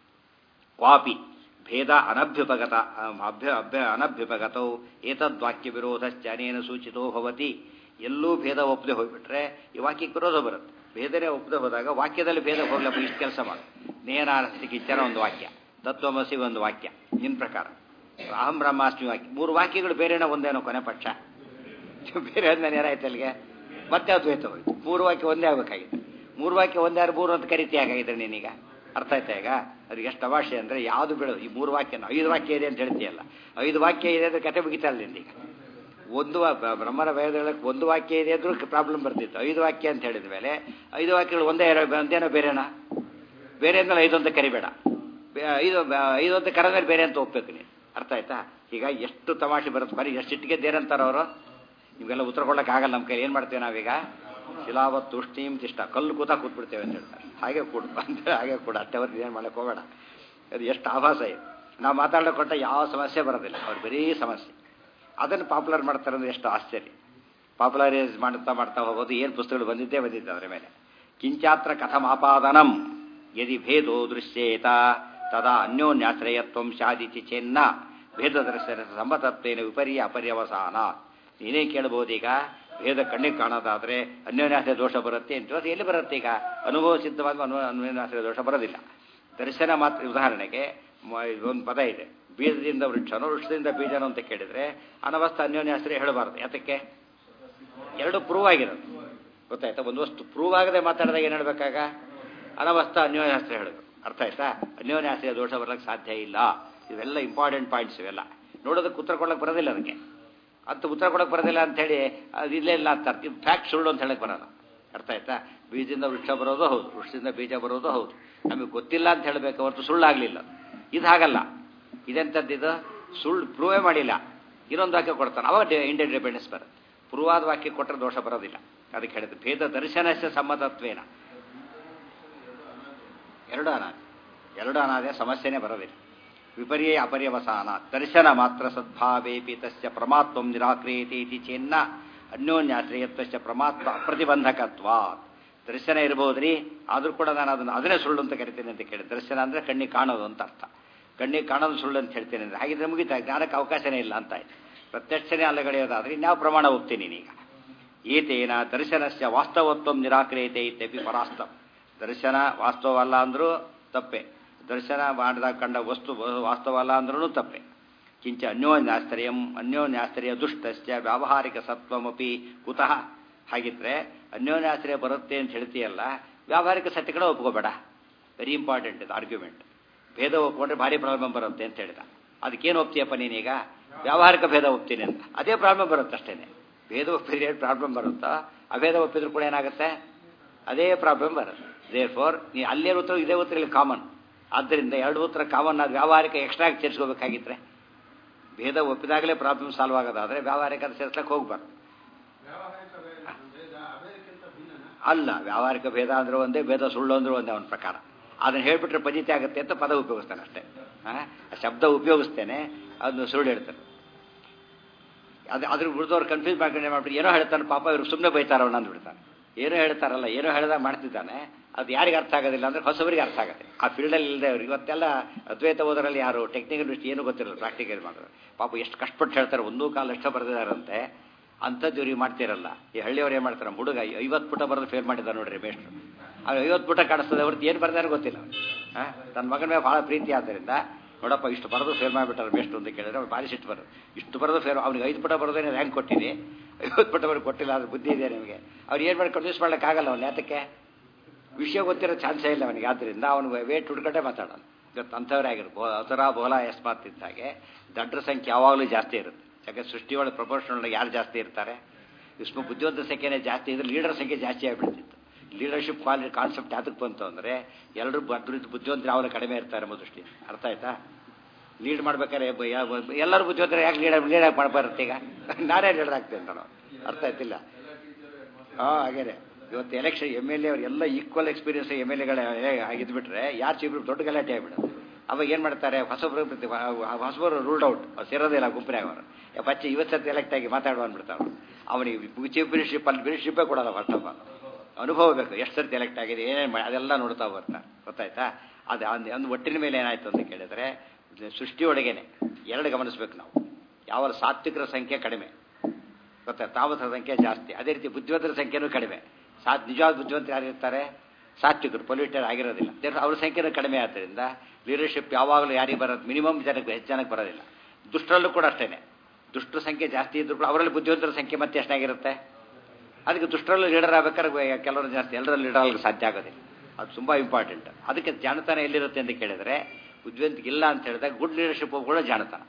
ವಾಪಿ ಭೇದ ಅನಭ್ಯುಪಗತ ಅಭ್ಯ ಅಭ್ಯ ಅನಭ್ಯುಪಗತೌ ಏತದ್ವಾಕ್ಯ ವಿರೋಧಶ್ಚನೇನ ಸೂಚಿತೋ ಭವತಿ ಎಲ್ಲೂ ಭೇದ ಒಪ್ಪದೆ ಹೋಗ್ಬಿಟ್ರೆ ಈ ವಾಕ್ಯಕ್ಕೆ ವಿರೋಧ ಬರುತ್ತೆ ಭೇದನೇ ಒಪ್ಪದೆ ಹೋದಾಗ ವಾಕ್ಯದಲ್ಲಿ ಭೇದ ಹೋಗ್ಲಪ್ಪ ಇಷ್ಟು ಕೆಲಸ ಮಾಡು ನೇನಾಸ್ತಿ ಕಿಚ್ಚನ ಒಂದು ವಾಕ್ಯ ತತ್ವಮಸಿ ಒಂದು ವಾಕ್ಯ ನಿನ್ನ ಪ್ರಕಾರ ಅಹಂ ಬ್ರಹ್ಮಾಸ್ಮಿ ವಾಕ್ಯ ಮೂರು ವಾಕ್ಯಗಳು ಬೇರೆನ ಒಂದೇನೋ ಕೊನೆ ಪಕ್ಷ ಬೇರೆ ಆದ್ಮೇಲೆ ಏನಾಯ್ತು ಅಲ್ಲಿಗೆ ಮತ್ತೆ ಅದ್ವೈತ ಹೋಯ್ತು ಮೂರು ವಾಕ್ಯ ಒಂದೇ ಆಗಬೇಕಾಗಿತ್ತು ಮೂರು ವಾಕ್ಯ ಒಂದೇ ಆರು ಮೂರು ಅಂತ ಕರಿತಿ ಹಾಗಾಗಿದ್ರೆ ನೀನೀಗ ಅರ್ಥ ಆಯ್ತಾ ಈಗ ಅವ್ರಿಗೆ ಎಷ್ಟು ಅವಾಶ್ಯ ಅಂದರೆ ಯಾವುದು ಬೀಳೋದು ಈ ಮೂರು ವಾಕ್ಯ ಐದು ವಾಕ್ಯ ಇದೆ ಅಂತ ಹೇಳ್ತೀಯಲ್ಲ ಐದು ವಾಕ್ಯ ಇದೆ ಅಂದರೆ ಕತೆ ಮುಗಿತಲ್ಲ ನಿಂದೀಗ ಒಂದು ವಾ- ಬ- ಬ್ರಹ್ಮನ ವೇದಗಳಿಗೆ ಒಂದು ವಾಕ್ಯ ಇದೆ ಅಂದ್ರೂ ಪ್ರಾಬ್ಲಮ್ ಬರ್ತಿತ್ತು ಐದು ವಾಕ್ಯ ಅಂತ ಹೇಳಿದ ಮೇಲೆ ಐದು ವಾಕ್ಯಗಳು ಒಂದೇ ಇರೋ- ಒಂದೇನೋ ಬೇರೆನಾ ಬೇರೆ ಅಂದ್ಮೇಲೆ ಐದು ಅಂತ ಕರಿಬೇಡ ಬೇ- ಐದು ಬ- ಐದು ಅಂತ ಕರೆದ್ಮೇಲೆ ಬೇರೆ ಅಂತ ಒಪ್ಬೇಕು ನೀನು ಅರ್ಥ ಆಯ್ತಾ ಈಗ ಎಷ್ಟು ತಮಾಷೆ ಬರುತ್ತೆ ಬರೀ ಎಷ್ಟು ಇಟ್ಟಿಗೆದ್ದೇನಂತಾರ ಅವರು ನಿಮಗೆಲ್ಲ ಉತ್ತರ ಕೊಡಕ್ಕೆ ಆಗಲ್ಲ ನಮ್ಮ ಕೈ ಏನು ಮಾಡ್ತೇವೆ ನಾವೀಗ ಶಿಲಾವತ್ತು ಉಷ್ಣೀಂ ತಿಷ್ಟ ಕಲ್ಲು ಕೂತ ಕೂತ್ಬಿಡ್ತೇವೆ ಅಂತ ಹೇಳ್ತಾರೆ ಹಾಗೆ ಕೂಡು ಅಂತ ಹಾಗೆ ಕೂಡ ಅಷ್ಟೇ ಹೊರತು ಏನು ಮಾಡಕ್ಕೆ ಹೋಗಬೇಡ ಅದು ಎಷ್ಟು ಆಭಾಸ ಇದೆ ನಾವು ಮಾತಾಡೋಕೆ ಕೊಟ್ಟ ಯಾವ ಸಮಸ್ಯೆ ಬರೋದಿಲ್ಲ ಅವ್ರು ಬರೀ ಸಮಸ್ಯೆ ಅದನ್ನು ಪಾಪ್ಯುಲರ್ ಮಾಡ್ತಾರೆ ಅಂದ್ರೆ ಎಷ್ಟು ಆಶ್ಚರ್ಯ ಪಾಪ್ಯುಲರೈಸ್ ಮಾಡ್ತಾ ಮಾಡ್ತಾ ಹೋಗೋದು ಏನು ಪುಸ್ತಕಗಳು ಬಂದಿದ್ದೇ ಬಂದಿದ್ದೆ ಅದರ ಮೇಲೆ ಕಿಂಚಾತ್ರ ಕಥಮಾಪಾದನಂ ಯದಿ ಭೇದೋ ದೃಶ್ಯೇತ ತದಾ ಅನ್ಯೋನ್ಯಾಶ್ರಯತ್ವ ಶಾದಿತಿ ಚೆನ್ನ ಭೇದ ದರ್ಶನ ಸಂಬತತ್ವೇನ ವಿಪರ್ಯ ಅಪರ್ಯವಸಾನ ನೀನೇ ಕೇಳಬಹುದೀಗ ಭೇದ ಕಣ್ಣಿಗೆ ಕಾಣೋದಾದ್ರೆ ಅನ್ಯೋನ್ಯಾಶ್ರಯ ದೋಷ ಬರುತ್ತೆ ಅಂತ ಅದು ಎಲ್ಲಿ ಬರುತ್ತೆ ಈಗ ಅನುಭವ ಸಿದ್ಧವಾದ ಅನು ಅನ್ಯೋನ್ಯಾಶ್ರಯ ದೋಷ ಬರೋದಿಲ್ಲ ದರ್ಶನ ಮಾತ್ರ ಉದಾಹರಣೆಗೆ ಮ- ಒಂದು ಪದ ಇದೆ ಬೀಜದಿಂದ ವೃಕ್ಷನೋ ವೃಕ್ಷದಿಂದ ಬೀಜನೋ ಅಂತ ಕೇಳಿದ್ರೆ ಅನವಸ್ಥ ಅನ್ಯೋನ್ಯಾಶ್ರಯ ಹೇಳಬಾರ್ದು ಯಾತಕ್ಕೆ ಎರಡು ಪ್ರೂವ್ ಆಗಿರೋದು ಗೊತ್ತಾಯ್ತಾ ಒಂದು ವಸ್ತು ಪ್ರೂವ್ ಆಗದೆ ಮಾತಾಡಿದಾಗ ಏನು ಹೇಳ್ಬೇಕಾಗ ಅನವಸ್ಥ ಅನ್ಯೋನ್ಯಾಶ್ರಯ ಹೇಳಬೇಕು ಅರ್ಥ ಆಯ್ತಾ ಅನ್ಯೋನ್ಯಾಶ್ರಯ ದೋಷ ಬರ್ಲಿಕ್ಕೆ ಸಾಧ್ಯ ಇಲ್ಲ ಇವೆಲ್ಲ ಇಂಪಾರ್ಟೆಂಟ್ ಪಾಯಿಂಟ್ಸ್ ಇವೆಲ್ಲ ನೋಡೋದಕ್ಕೆ ಉತ್ತರ ಕೊಡಕ್ಕೆ ಬರೋದಿಲ್ಲ ಅದಕ್ಕೆ ಅಂತ ಉತ್ತರ ಕೊಡಕ್ಕೆ ಬರೋದಿಲ್ಲ ಅಂತ ಹೇಳಿ ಅದು ಇಲ್ಲೇ ಇಲ್ಲ ಅಂತ ಅರ್ಥ ಫ್ಯಾಕ್ಟ್ ಸುಳ್ಳು ಅಂತ ಹೇಳಕ್ ಬರಲ್ಲ ಅರ್ಥ ಆಯ್ತಾ ಬೀಜದಿಂದ ವೃಕ್ಷ ಬರೋದು ಹೌದು ವೃಕ್ಷದಿಂದ ಬೀಜ ಬರೋದು ಹೌದು ನಮಗೆ ಗೊತ್ತಿಲ್ಲ ಅಂತ ಹೇಳಬೇಕು ಹೊರತು ಸುಳ್ಳಾಗಲಿಲ್ಲ ಇದು ಹಾಗಲ್ಲ ಇದೆಂಥದ್ದಿದು ಸುಳ್ಳು ಪ್ರೂವೇ ಮಾಡಿಲ್ಲ ಇನ್ನೊಂದು ವಾಕ್ಯ ಕೊಡ್ತಾನೆ ಅವಾಗ ಇಂಡಿಯನ್ ಡಿಪೆಂಡೆನ್ಸ್ ಬರುತ್ತೆ ಪ್ರೂವಾದ ವಾಕ್ಯ ಕೊಟ್ಟರೆ ದೋಷ ಬರೋದಿಲ್ಲ ಅದಕ್ಕೆ ಹೇಳಿದ್ದು ಭೇದ ದರ್ಶನಸ್ಯ ಸಮ್ಮತತ್ವೇನ ಎರಡು ಅನಾದಿ ಎರಡು ಅನಾದೆ ಸಮಸ್ಯೆನೇ ಬರೋದಿಲ್ಲ ವಿಪರ್ಯ ಅಪರ್ಯವಸಾನ ದರ್ಶನ ಮಾತ್ರ ಸದ್ಭಾವೇಪಿ ತಸ್ಯ ಪ್ರಮಾತ್ವ ನಿರಾಕ್ರಿಯತೆ ಇತಿ ಚೇನ್ನ ಅನ್ಯೋನ್ಯಾಶ್ರಯತ್ವಸ್ಯ ಪ್ರಮಾತ್ವ ಅಪ್ರತಿಬಂಧಕತ್ವ ದರ್ಶನ ಇರಬಹುದ್ರಿ ಆದ್ರೂ ಕೂಡ ನಾನು ಅದನ್ನು ಅದನ್ನೇ ಸುಳ್ಳು ಅಂತ ಕರಿತೇನೆ ಅಂತ ಕೇಳಿ ದರ್ಶನ ಅಂದ್ರೆ ಕಣ್ಣಿಗೆ ಕಾಣೋದು ಅಂತ ಅರ್ಥ ಕಣ್ಣಿಗೆ ಕಾಣೋದು ಸುಳ್ಳು ಅಂತ ಹೇಳ್ತೇನೆ ಅಂದ್ರೆ ಹಾಗಿದ್ರೆ ಮುಗಿತಾ ಜ್ಞಾನಕ್ಕೆ ಅವಕಾಶನೇ ಇಲ್ಲ ಅಂತ ಆಯ್ತು ಪ್ರತ್ಯಕ್ಷನೇ ಅಲ್ಲಗಡೆಯೋದಾದ್ರೆ ಇನ್ಯಾವ ಪ್ರಮಾಣ ಹೋಗ್ತೀನಿ ನೀನೀಗ ಏತೇನ ದರ್ಶನಸ್ಯ ವಾಸ್ತವತ್ವ ನಿರಾಕ್ರಿಯತೆ ಇತ್ಯಪಿ ಪರಾಸ್ತಂ ದರ್ಶನ ವಾಸ್ತವ ಅಲ್ಲ ಅಂದ್ರೂ ತಪ್ಪೆ ದರ್ಶನ ಮಾಡಿದಾಗ ಕಂಡ ವಸ್ತು ವಾಸ್ತವ ಅಲ್ಲ ಅಂದ್ರೂ ತಪ್ಪೆ ಕಿಂಚ ಅನ್ಯೋನ್ಯಾಶ್ರಯಂ ಅನ್ಯೋನ್ಯಾಶ್ರಯ ದುಷ್ಟಸ್ಯ ವ್ಯಾವಹಾರಿಕ ಸತ್ವಮಪಿ ಕುತಃ ಹಾಗಿದ್ರೆ ಅನ್ಯೋನ್ಯಾಶ್ರಯ ಬರುತ್ತೆ ಅಂತ ಹೇಳ್ತೀಯಲ್ಲ ವ್ಯಾವಹಾರಿಕ ಸತ್ಯ ಕಡೆ ಒಪ್ಕೋಬೇಡ ವೆರಿ ಇಂಪಾರ್ಟೆಂಟ್ ಇದು ಆರ್ಗ್ಯುಮೆಂಟ್ ಭೇದ ಒಪ್ಕೊಂಡ್ರೆ ಭಾರಿ ಪ್ರಾಬ್ಲಮ್ ಬರುತ್ತೆ ಅಂತ ಹೇಳಿದ ಅದಕ್ಕೇನು ಒಪ್ತೀಯಪ್ಪ ನೀನೀಗ ವ್ಯಾವಹಾರಿಕ ಭೇದ ಒಪ್ತೀನಿ ಅಂತ ಅದೇ ಪ್ರಾಬ್ಲಮ್ ಬರುತ್ತೆ ಅಷ್ಟೇನೆ ಭೇದ ಒಪ್ಪಿದ್ರೆ ಏನು ಪ್ರಾಬ್ಲಮ್ ಬರುತ್ತಾ ಅಭೇದ ಒಪ್ಪಿದ್ರು ಕೂಡ ಏನಾಗುತ್ತೆ ಅದೇ ಪ್ರಾಬ್ಲಮ್ ಬರುತ್ತೆ ದೇರ್ ಫೋರ್ ನೀ ಅಲ್ಲೇ ಉತ್ತರ ಇದೇ ಉತ್ತರ ಇಲ್ಲಿ ಕಾಮನ್ ಆದ್ದರಿಂದ ಎರಡು ಉತ್ತರ ಕಾಮನ್ ಅದು ವ್ಯಾವಹಾರಿಕ ಎಕ್ಸ್ಟ್ರಾ ಸೇರಿಸ್ಕೋಬೇಕಾಗಿದ್ರೆ ಭೇದ ಒಪ್ಪಿದಾಗಲೇ ಪ್ರಾಬ್ಲಮ್ ಸಾಲ್ವ್ ಆಗೋದಾದ್ರೆ ವ್ಯಾವಹಾರಿಕ ಅದು ಸೇರಿಸ್ಲಕ್ಕೆ ಹೋಗ್ಬಾರ್ದು ಅಲ್ಲ ವ್ಯಾವಹಾರಿಕ ಭೇದ ಅಂದ್ರೆ ಒಂದೇ ಭೇದ ಸುಳ್ಳು ಅಂದ್ರೆ ಒಂದೇ ಅವನ ಪ್ರಕಾರ ಅದನ್ನ ಹೇಳ್ಬಿಟ್ರೆ ಪಜಿತಿ ಆಗುತ್ತೆ ಅಂತ ಪದ ಉಪಯೋಗಿಸ್ತಾನೆ ಅಷ್ಟೇ ಆ ಶಬ್ದ ಉಪಯೋಗಿಸ್ತೇನೆ ಅದನ್ನು ಸುಳ್ಳು ಹೇಳ್ತಾನೆ ಅದು ಅದ್ರ ಉಳಿದವ್ರು ಕನ್ಫ್ಯೂಸ್ ಮಾಡ್ಕೊಂಡು ಮಾಡ್ಬಿಟ್ಟು ಏನೋ ಹೇಳ್ತಾನೆ ಪಾಪ ಇವ್ರು ಸುಮ್ಮನೆ ಬೈತಾರ ಅವನು ಅಂದ್ಬಿಡ್ತಾನೆ ಏನೋ ಹೇಳ್ತಾರಲ್ಲ ಏನೋ ಹೇಳ್ದಾಗ ಮಾಡ್ತಿದ್ದಾನೆ ಅದು ಯಾರಿಗೆ ಅರ್ಥ ಆಗೋದಿಲ್ಲ ಅಂದ್ರೆ ಹೊಸಬರಿಗೆ ಅರ್ಥ ಆಗುತ್ತೆ ಆ ಫೀಲ್ಡಲ್ಲಿ ಇಲ್ಲದೆ ಅವ್ರು ಇವತ್ತೆಲ್ಲ ಅದ್ವೈತ ಓದರಲ್ಲಿ ಯಾರು ಟೆಕ್ನಿಕಲ್ ದೃಷ್ಟಿ ಏನೂ ಗೊತ್ತಿರಲ್ಲ ಪ್ರಾಕ್ಟಿಕಲ್ ಮಾಡೋದು ಪಾಪ ಎಷ್ಟು ಕಷ್ಟಪಟ್ಟು ಹೇಳ್ತಾರೆ ಒಂದೂ ಕಾಲ ಇಷ್ಟ ಬರೆದಿದ್ದಾರಂತೆ ಅಂಥದ್ದು ಇವ್ರಿಗೆ ಮಾಡ್ತಿರಲ್ಲ ಈ ಹಳ್ಳಿಯವ್ರು ಏನು ಮಾಡ್ತಾರೆ ಹುಡುಗ ಐವತ್ತು ಪುಟ ಬರೆದು ಫೇಲ್ ಮಾಡಿದ್ದಾರೆ ನೋಡ್ರಿ ಮೇಷ್ಟ್ರು ಅವ್ರು ಐವತ್ತು ಪುಟ ಕಾಣಿಸ್ತದೆ ಅವ್ರದ್ದು ಏನು ಬರ್ದಾರೆ ಗೊತ್ತಿಲ್ಲ ಹಾಂ ತನ್ನ ಮಗನ ಮೇಲೆ ಭಾಳ ಪ್ರೀತಿ ಆದ್ದರಿಂದ ನೋಡಪ್ಪ ಇಷ್ಟು ಬರೆದು ಫೇಲ್ ಮಾಡಿಬಿಟ್ಟಾರೆ ಬೆಸ್ಟ್ ಅಂತ ಕೇಳಿದ್ರೆ ಅವ್ರು ಭಾರಿ ಸಿಟ್ಟು ಬರೋದು ಇಷ್ಟು ಬರೆದು ಫೇಲ್ ಅವ್ನಿಗೆ ಐದು ಪುಟ ಬರೋದೇನೆ ರ್ಯಾಂಕ್ ಕೊಟ್ಟಿನಿ ಐವತ್ತು ಪುಟ ಬರೋದು ಕೊಟ್ಟಿಲ್ಲ ಅದ್ರ ಬುದ್ಧಿ ಇದೆ ನಿಮಗೆ ಅವ್ರು ಏನು ಮಾಡಿ ಕನ್ಫ್ಯೂಸ್ ಮಾಡ್ಲಿಕ್ಕಾಗಲ್ಲ ಅವ್ನು ಯಾತಕ್ಕೆ ವಿಷಯ ಗೊತ್ತಿರೋ ಚಾನ್ಸೇ ಇಲ್ಲ ಅವನಿಗೆ ಆದ್ದರಿಂದ ಅವನು ವೇಟ್ ಹುಡ್ಕಟ್ಟೆ ಮಾತಾಡೋನು ಇವತ್ತು ಅಂಥವ್ರೇ ಆಗಿರ್ಬೋದು ಅವತರ ಬೋಲ ಯಸ್ಮಾತ್ ಇದ್ದಾಗೆ ದಡ್ರ ಸಂಖ್ಯೆ ಯಾವಾಗಲೂ ಜಾಸ್ತಿ ಇರುತ್ತೆ ಯಾಕೆ ಸೃಷ್ಟಿಯೊಳಗೆ ಪ್ರಪೋರ್ಷನಲ್ ಯಾರು ಜಾಸ್ತಿ ಇರ್ತಾರೆ ವಿಶ್ವ ಬುದ್ಧಿವಂತ ಸಂಖ್ಯೆನೇ ಜಾಸ್ತಿ ಇದ್ರೆ ಲೀಡರ್ ಸಂಖ್ಯೆ ಜಾಸ್ತಿ ಆಗಿಬಿಡ್ತಿತ್ತು ಲೀಡರ್ಶಿಪ್ ಕ್ವಾಲಿಟಿ ಕಾನ್ಸೆಪ್ಟ್ ಯಾತಕ್ಕೆ ಬಂತು ಅಂದರೆ ಎಲ್ಲರೂ ಅದ್ರಿಂದ ಬುದ್ಧಿವಂತರು ಯಾವಾಗ ಕಡಿಮೆ ಇರ್ತಾರೆ ಎಂಬ ದೃಷ್ಟಿ ಅರ್ಥ ಆಯ್ತಾ ಲೀಡ್ ಮಾಡ್ಬೇಕಾದ್ರೆ ಬ- ಯಾವ- ಎಲ್ಲರೂ ಬುದ್ಧಿವಂತರು ಯಾಕೆ ಲೀಡ್ ಲೀಡ್ ಆಗಿ ಮಾಡ್ಬಾರುತ್ತೆ ಈಗ ನಾನೇ ಲೀಡರ್ ಆಗ್ತೇನೆ ನಾನು ಅರ್ಥ ಆಯ್ತಿಲ್ಲ ಹಾಂ ಹಾಗೇನೆ ಇವತ್ತು ಎಲೆಕ್ಷನ್ ಎಮ್ ಎಲ್ ಎ ಅವ್ರು ಎಲ್ಲ ಈಕ್ವಲ್ ಎಕ್ಸ್ಪೀರಿಯನ್ಸ್ ಎಮ್ ಎಲ್ ಎಗಳ ಆಗಿದ್ಬಿಟ್ರೆ ಯಾರು ಚೀಬ್ರು ದೊಡ್ಡ ಗಲಾಟೆ ಆಗ್ಬಿಡೋದು ಅವಾಗ ಏನು ಮಾಡ್ತಾರೆ ಹೊಸಬ್ರು ಪ್ರತಿ- ಹೊಸಬರು ರೂಲ್ಡ್ ಔಟ್ ಅವ್ರು ಸೇರೋದಿಲ್ಲ ಗುಂಪಿನಾಗ ಅವರು ಬಚ್ಚ ಇವತ್ತು ಸತಿ ಎಲೆಕ್ಟ್ ಆಗಿ ಮಾತಾಡುವ ಅಂದ್ಬಿಡ್ತಾರೆ ಅವನಿಗೆ ಚೀಫ್ ಮಿನಿಸ್ಟ್ರಿಪ್ ಅಲ್ಲಿ ಮಿನಿಸ್ಟ್ರಿಪ್ಪೇ ಕೊಡಲ್ಲ ಫಸ್ಟ್ ಆಫ್ ಆಲ್ ಅನುಭವ ಬೇಕು ಎಷ್ಟು ಸರ್ತಿ ಎಲೆಕ್ಟ್ ಆಗಿದೆ ಏನೇನು ಮಾಡಿ ಅದೆಲ್ಲ ನೋಡ್ತಾ ಬರ್ತಾರೆ ಗೊತ್ತಾಯ್ತಾ ಅದು ಒಂದು ಒಂದು ಒಟ್ಟಿನ ಮೇಲೆ ಏನಾಯ್ತು ಅಂತ ಕೇಳಿದ್ರೆ ಸೃಷ್ಟಿಯೊಳಗೇನೆ ಎರಡು ಗಮನಿಸ್ಬೇಕು ನಾವು ಯಾವ ಸಾತ್ವಿಕರ ಸಂಖ್ಯೆ ಕಡಿಮೆ ಗೊತ್ತಾ ತಾಮಸರ ಸಂಖ್ಯೆ ಜಾಸ್ತಿ ಅದೇ ರೀತಿ ಬುದ್ಧಿವಂತರ ಸಂಖ್ಯೆನೂ ಕಡಿಮೆ ಸಾತ್ ನಿಜವಾದ ಬುದ್ಧಿವಂತರು ಯಾರಿರ್ತಾರೆ ಸಾತ್ವಿಕರು ಪೊಲ್ಯೂಟರ್ ಆಗಿರೋದಿಲ್ಲ ದೇರ್ ಅವ್ರ ಸಂಖ್ಯೆನೂ ಕಡಿಮೆ ಆದ್ದರಿಂದ ಲೀಡರ್ಶಿಪ್ ಯಾವಾಗಲೂ ಯಾರಿಗೆ ಬರೋದು ಮಿನಿಮಮ್ ಜನಕ್ಕೆ ಹೆಚ್ಚು ಜನಕ್ಕೆ ಬರೋದಿಲ್ಲ ದುಷ್ಟರಲ್ಲೂ ಕೂಡ ಅಷ್ಟೇನೆ ದುಷ್ಟರ ಸಂಖ್ಯೆ ಜಾಸ್ತಿ ಇದ್ರು ಕೂಡ ಅವರಲ್ಲಿ ಬುದ್ಧಿವಂತರ ಸಂಖ್ಯೆ ಮತ್ತೆ ಎಷ್ಟಾಗಿರುತ್ತೆ ಅದಕ್ಕೆ ದುಷ್ಟರಲ್ಲೂ ಲೀಡರ್ ಆಗ್ಬೇಕಾದ್ರೆ ಕೆಲವರು ಜಾಸ್ತಿ ಎಲ್ಲರಲ್ಲಿ ಲೀಡರ್ ಆಗಲಿಕ್ಕೆ ಸಾಧ್ಯ ಆಗೋದಿಲ್ಲ ಅದು ತುಂಬ ಇಂಪಾರ್ಟೆಂಟ್ ಅದಕ್ಕೆ ಜಾಣತನ ಎಲ್ಲಿರುತ್ತೆ ಅಂತ ಕೇಳಿದರೆ ಬುದ್ಧಿವಂತಿಕೆ ಇಲ್ಲ ಅಂತ ಹೇಳಿದಾಗ ಗುಡ್ ಲೀಡರ್ಶಿಪ್ ಕೂಡ ಜಾಣತನ